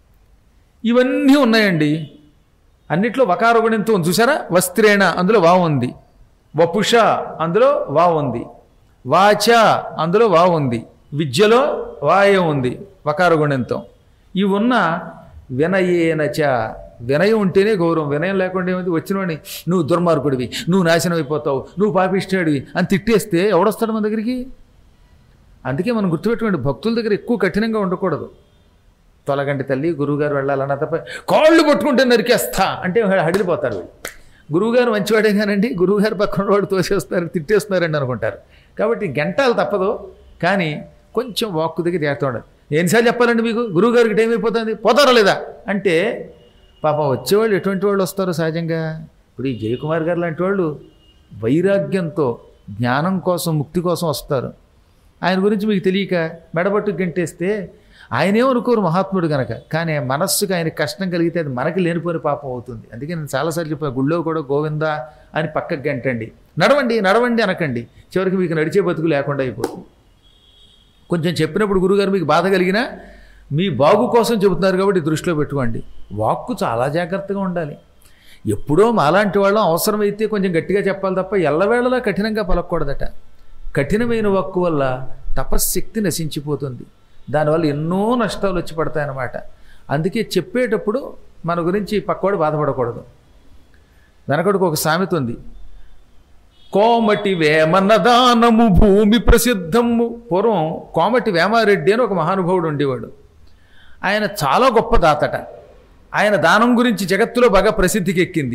ఇవన్నీ ఉన్నాయండి అన్నిట్లో వకార గుణంతో ఉంది చూసారా వస్త్రేణ అందులో వా ఉంది వపుష అందులో వా ఉంది వాచ అందులో వా ఉంది విద్యలో వాయ ఉంది వకార గుణంతో ఇవి ఉన్న వినయేనచ వినయం ఉంటేనే గౌరవం వినయం లేకుండా ఏమైంది వచ్చినవాడిని నువ్వు దుర్మార్గుడివి నువ్వు నాశనం అయిపోతావు నువ్వు పాపిష్టాడివి అని తిట్టేస్తే ఎవడొస్తాడు మన దగ్గరికి అందుకే మనం గుర్తుపెట్టుకోండి భక్తుల దగ్గర ఎక్కువ కఠినంగా ఉండకూడదు తొలగంటి తల్లి గురువుగారు వెళ్ళాలన్న తప్ప కాళ్ళు పట్టుకుంటే నరికేస్తా అంటే హడిలిపోతారు వీళ్ళు గురువుగారు మంచివాడే కానండి గురువుగారు పక్కన వాడు తోసేస్తారు తిట్టేస్తున్నారండి అనుకుంటారు కాబట్టి గంటాలు తప్పదు కానీ కొంచెం వాక్కు దగ్గర జాగ్రత్త ఉండాలి ఎన్నిసార్లు చెప్పాలండి మీకు గురువు గారికి టైం అయిపోతుంది పోతారా లేదా అంటే పాపం వచ్చేవాళ్ళు ఎటువంటి వాళ్ళు వస్తారు సహజంగా ఇప్పుడు ఈ జయకుమార్ గారు లాంటి వాళ్ళు వైరాగ్యంతో జ్ఞానం కోసం ముక్తి కోసం వస్తారు ఆయన గురించి మీకు తెలియక మెడబట్టు గంటేస్తే ఆయనేం అనుకోరు మహాత్ముడు గనక కానీ మనస్సుకి ఆయన కష్టం కలిగితే అది మనకి లేనిపోయిన పాపం అవుతుంది అందుకే నేను చాలాసార్లు చెప్పాను గుళ్ళో కూడా గోవిందా అని పక్కకి గంటండి నడవండి నడవండి అనకండి చివరికి మీకు నడిచే బతుకు లేకుండా అయిపోతుంది కొంచెం చెప్పినప్పుడు గురుగారు మీకు బాధ కలిగినా మీ బాగు కోసం చెబుతున్నారు కాబట్టి దృష్టిలో పెట్టుకోండి వాక్కు చాలా జాగ్రత్తగా ఉండాలి ఎప్పుడో మాలాంటి వాళ్ళం అవసరమైతే కొంచెం గట్టిగా చెప్పాలి తప్ప ఎల్లవేళలా కఠినంగా పలకూడదట కఠినమైన వాక్కు వల్ల తపశ్శక్తి నశించిపోతుంది దానివల్ల ఎన్నో నష్టాలు వచ్చి పడతాయన్నమాట అందుకే చెప్పేటప్పుడు మన గురించి పక్కవాడు బాధపడకూడదు వెనకడికి ఒక సామెత ఉంది కోమటి వేమన్నదానము భూమి ప్రసిద్ధము పూర్వం కోమటి వేమారెడ్డి అని ఒక మహానుభావుడు ఉండేవాడు ఆయన చాలా గొప్ప దాతట ఆయన దానం గురించి జగత్తులో బాగా ప్రసిద్ధికి ఎక్కింది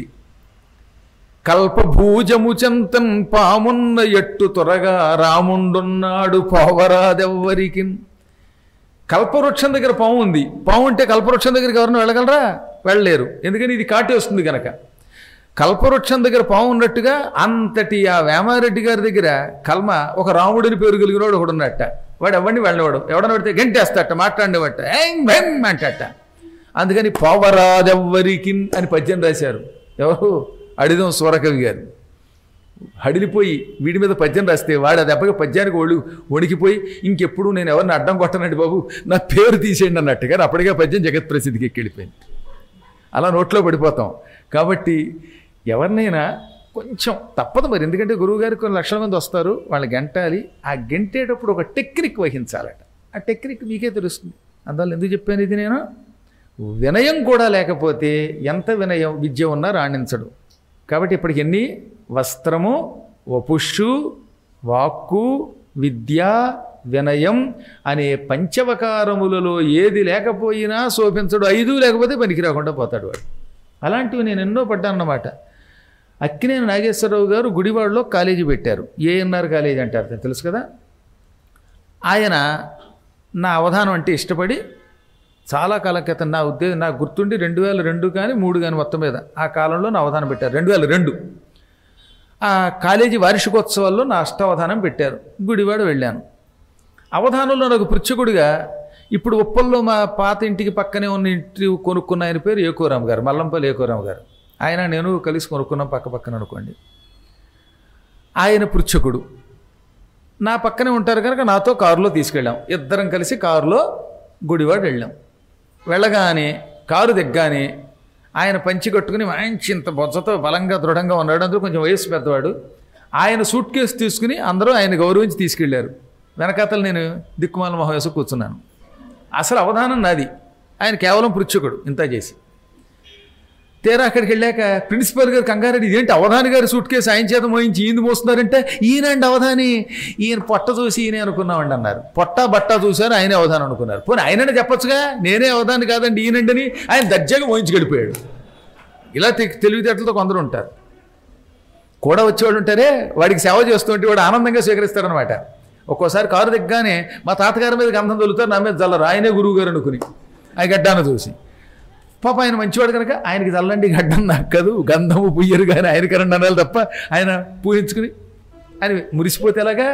కల్పభూజము చెంతం పామున్న ఎట్టు త్వరగా రాముండున్నాడు పోవరాదెవ్వరికి కల్పవృక్షం దగ్గర పాము ఉంది పాము ఉంటే కల్పవృక్షం దగ్గరికి ఎవరిని వెళ్ళగలరా వెళ్ళలేరు ఎందుకని ఇది కాటి వస్తుంది కనుక కల్పవృక్షం దగ్గర పాము ఉన్నట్టుగా అంతటి ఆ వేమారెడ్డి గారి దగ్గర కల్మ ఒక రాముడిని పేరు కలిగినవాడు ఒకడు ఉన్నట్ట వాడు ఎవరిని వెళ్ళవాడు ఎవడని పడితే గంటేస్తాట మాట్లాడేవట ఏం భయం అంటట అందుకని పోవరాదెవ్వరికి అని పద్యం రాశారు ఎవరు అడిదం సూరకవి గారు హడిలిపోయి వీడి మీద పద్యం రాస్తే వాడు అది దెబ్బకి పద్యానికి ఒళ్ళు వణికిపోయి ఇంకెప్పుడు నేను ఎవరిని అడ్డం కొట్టనండి బాబు నా పేరు తీసేయండి అన్నట్టుగా అప్పటికే పద్యం జగత్ ప్రసిద్ధికి ఎక్కిళ్ళిపోయింది అలా నోట్లో పడిపోతాం కాబట్టి ఎవరినైనా కొంచెం తప్పదు మరి ఎందుకంటే గురువుగారికి కొన్ని లక్షల మంది వస్తారు వాళ్ళు గంటాలి ఆ గంటేటప్పుడు ఒక టెక్నిక్ వహించాలట ఆ టెక్నిక్ మీకే తెలుస్తుంది అందువల్ల ఎందుకు చెప్పాను ఇది నేను వినయం కూడా లేకపోతే ఎంత వినయం విద్య ఉన్నా రాణించడు కాబట్టి ఇప్పటికి ఎన్ని వస్త్రము వపుషు వాక్కు విద్య వినయం అనే పంచవకారములలో ఏది లేకపోయినా శోభించడు ఐదు లేకపోతే పనికి రాకుండా పోతాడు వాడు అలాంటివి నేను ఎన్నో పడ్డానన్నమాట అక్కినేని నాగేశ్వరరావు గారు గుడివాడలో కాలేజీ పెట్టారు ఏఎన్ఆర్ కాలేజీ అంటారు తెలుసు కదా ఆయన నా అవధానం అంటే ఇష్టపడి చాలా కాలం క్రితం నా ఉద్దేశం నాకు గుర్తుండి రెండు వేల రెండు కానీ మూడు కానీ మొత్తం మీద ఆ కాలంలో నా అవధానం పెట్టారు రెండు వేల రెండు ఆ కాలేజీ వార్షికోత్సవాల్లో నా అష్టావధానం పెట్టారు గుడివాడ వెళ్ళాను అవధానంలో నాకు పృచ్ఛకుడిగా ఇప్పుడు ఉప్పల్లో మా పాత ఇంటికి పక్కనే ఉన్న ఇంటి కొనుక్కున్న ఆయన పేరు ఏకోరామ్ గారు మల్లంపల్లి ఏకోరామ్ గారు ఆయన నేను కలిసి కొనుక్కున్నాం పక్క పక్కన అనుకోండి ఆయన పృచ్ఛకుడు నా పక్కనే ఉంటారు కనుక నాతో కారులో తీసుకెళ్ళాం ఇద్దరం కలిసి కారులో గుడివాడ వెళ్ళాం వెళ్ళగానే కారు దిగ్గానే ఆయన పంచి కట్టుకుని మంచి ఇంత బొజ్జతో బలంగా దృఢంగా ఉన్నాడు అందరూ కొంచెం వయసు పెద్దవాడు ఆయన సూట్ కేసు తీసుకుని అందరూ ఆయన గౌరవించి తీసుకెళ్లారు వెనకాతలు నేను దిక్కుమాల మహవేసు కూర్చున్నాను అసలు అవధానం నాది ఆయన కేవలం పృచ్ఛకుడు ఇంత చేసి తీరా అక్కడికి వెళ్ళాక ప్రిన్సిపల్ గారు కంగారెడ్డి ఇదేంటి అవధాని గారి సూట్ కేసు ఆయన చేత మోయించి ఈయన మోస్తున్నారంటే ఈయనండి అవధాని ఈయన పొట్ట చూసి ఈయనే అనుకున్నామండి అన్నారు పొట్ట బట్ట చూశారు ఆయనే అవధానం అనుకున్నారు పోనీ ఆయననే చెప్పొచ్చుగా నేనే అవధాని కాదండి ఈయనండిని ఆయన దర్జాగా మోయించి గడిపోయాడు ఇలా తె- తెలివితేటలతో కొందరు ఉంటారు కూడా వచ్చేవాడు ఉంటారే వాడికి సేవ చేస్తుంటే వాడు ఆనందంగా స్వీకరిస్తాడనమాట ఒక్కోసారి కారు దిగ్గానే మా తాతగారి మీద గంధం తొలుతారు నా మీద జల్లరు ఆయనే గురువు గారు అనుకుని ఆ గడ్డాన్ని చూసి పాప ఆయన మంచివాడు కనుక ఆయనకి చల్లండి గడ్డం నక్కదు గంధము పుయ్యరు కానీ ఆయన కరెంట్ అనాలి తప్ప ఆయన పూజించుకుని ఆయన మురిసిపోతే ఎలాగా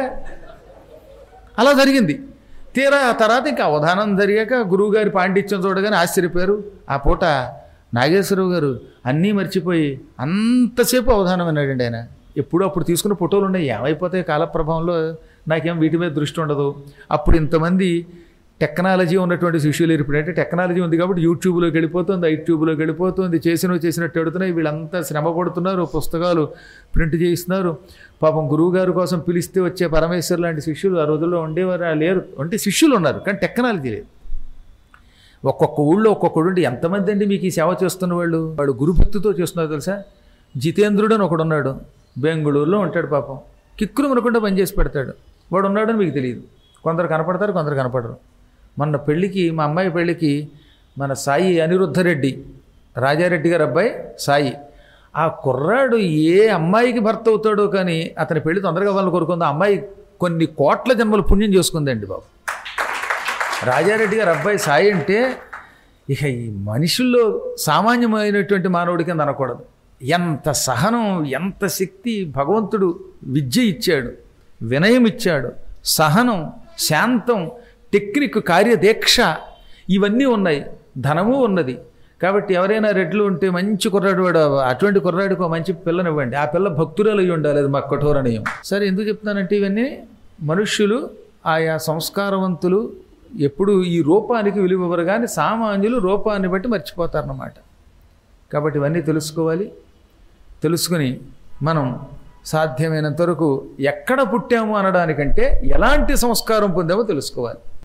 అలా జరిగింది తీరా ఆ తర్వాత ఇంకా అవధానం జరిగాక గురువుగారి పాండిత్యం చూడగానే ఆశ్చర్యపోయారు ఆ పూట నాగేశ్వరరావు గారు అన్నీ మర్చిపోయి అంతసేపు అవధానం అన్నాడండి ఆయన ఎప్పుడూ అప్పుడు తీసుకున్న ఫోటోలు ఉన్నాయి ఏమైపోతాయి కాలప్రభావంలో నాకేం వీటి మీద దృష్టి ఉండదు అప్పుడు ఇంతమంది టెక్నాలజీ ఉన్నటువంటి శిష్యులు ఇప్పుడంటే టెక్నాలజీ ఉంది కాబట్టి యూట్యూబ్లోకి వెళ్ళిపోతుంది యూట్యూబ్లోకి వెళ్ళిపోతుంది చేసినవి చేసినట్టు ఎడుతున్నాయి వీళ్ళంతా శ్రమ పడుతున్నారు పుస్తకాలు ప్రింట్ చేయిస్తున్నారు పాపం గురువుగారి కోసం పిలిస్తే వచ్చే పరమేశ్వర్ లాంటి శిష్యులు ఆ రోజుల్లో ఉండేవారు లేరు అంటే శిష్యులు ఉన్నారు కానీ టెక్నాలజీ లేదు ఒక్కొక్క ఊళ్ళో ఒక్కొక్కడు ఉండి ఎంతమంది అండి మీకు ఈ సేవ చేస్తున్న వాళ్ళు వాడు గురుభక్తితో చేస్తున్నారు తెలుసా జితేంద్రుడు అని ఒకడు ఉన్నాడు బెంగళూరులో ఉంటాడు పాపం కిక్కురు మనకుండా పనిచేసి పెడతాడు వాడు ఉన్నాడని మీకు తెలియదు కొందరు కనపడతారు కొందరు కనపడరు మొన్న పెళ్ళికి మా అమ్మాయి పెళ్ళికి మన సాయి అనిరుద్ధరెడ్డి రాజారెడ్డి గారు అబ్బాయి సాయి ఆ కుర్రాడు ఏ అమ్మాయికి భర్త అవుతాడో కానీ అతని పెళ్లి తొందరగా వాళ్ళని కోరుకుంది ఆ అమ్మాయి కొన్ని కోట్ల జన్మలు పుణ్యం చేసుకుందండి బాబు రాజారెడ్డి గారు అబ్బాయి సాయి అంటే ఇక ఈ మనుషుల్లో సామాన్యమైనటువంటి మానవుడి కింద అనకూడదు ఎంత సహనం ఎంత శక్తి భగవంతుడు విద్య ఇచ్చాడు వినయం ఇచ్చాడు సహనం శాంతం టెక్నిక్ కార్యదీక్ష ఇవన్నీ ఉన్నాయి ధనము ఉన్నది కాబట్టి ఎవరైనా రెడ్లు ఉంటే మంచి కుర్రాడు వాడు అటువంటి కుర్రాడికి ఒక మంచి పిల్లనివ్వండి ఆ పిల్ల భక్తురాలు అయి ఉండాలి అది మా కఠోరనయం సరే ఎందుకు చెప్తున్నానంటే ఇవన్నీ మనుష్యులు ఆయా సంస్కారవంతులు ఎప్పుడు ఈ రూపానికి విలువరు కానీ సామాన్యులు రూపాన్ని బట్టి మర్చిపోతారన్నమాట కాబట్టి ఇవన్నీ తెలుసుకోవాలి తెలుసుకుని మనం సాధ్యమైనంత వరకు ఎక్కడ పుట్టాము అనడానికంటే ఎలాంటి సంస్కారం పొందామో తెలుసుకోవాలి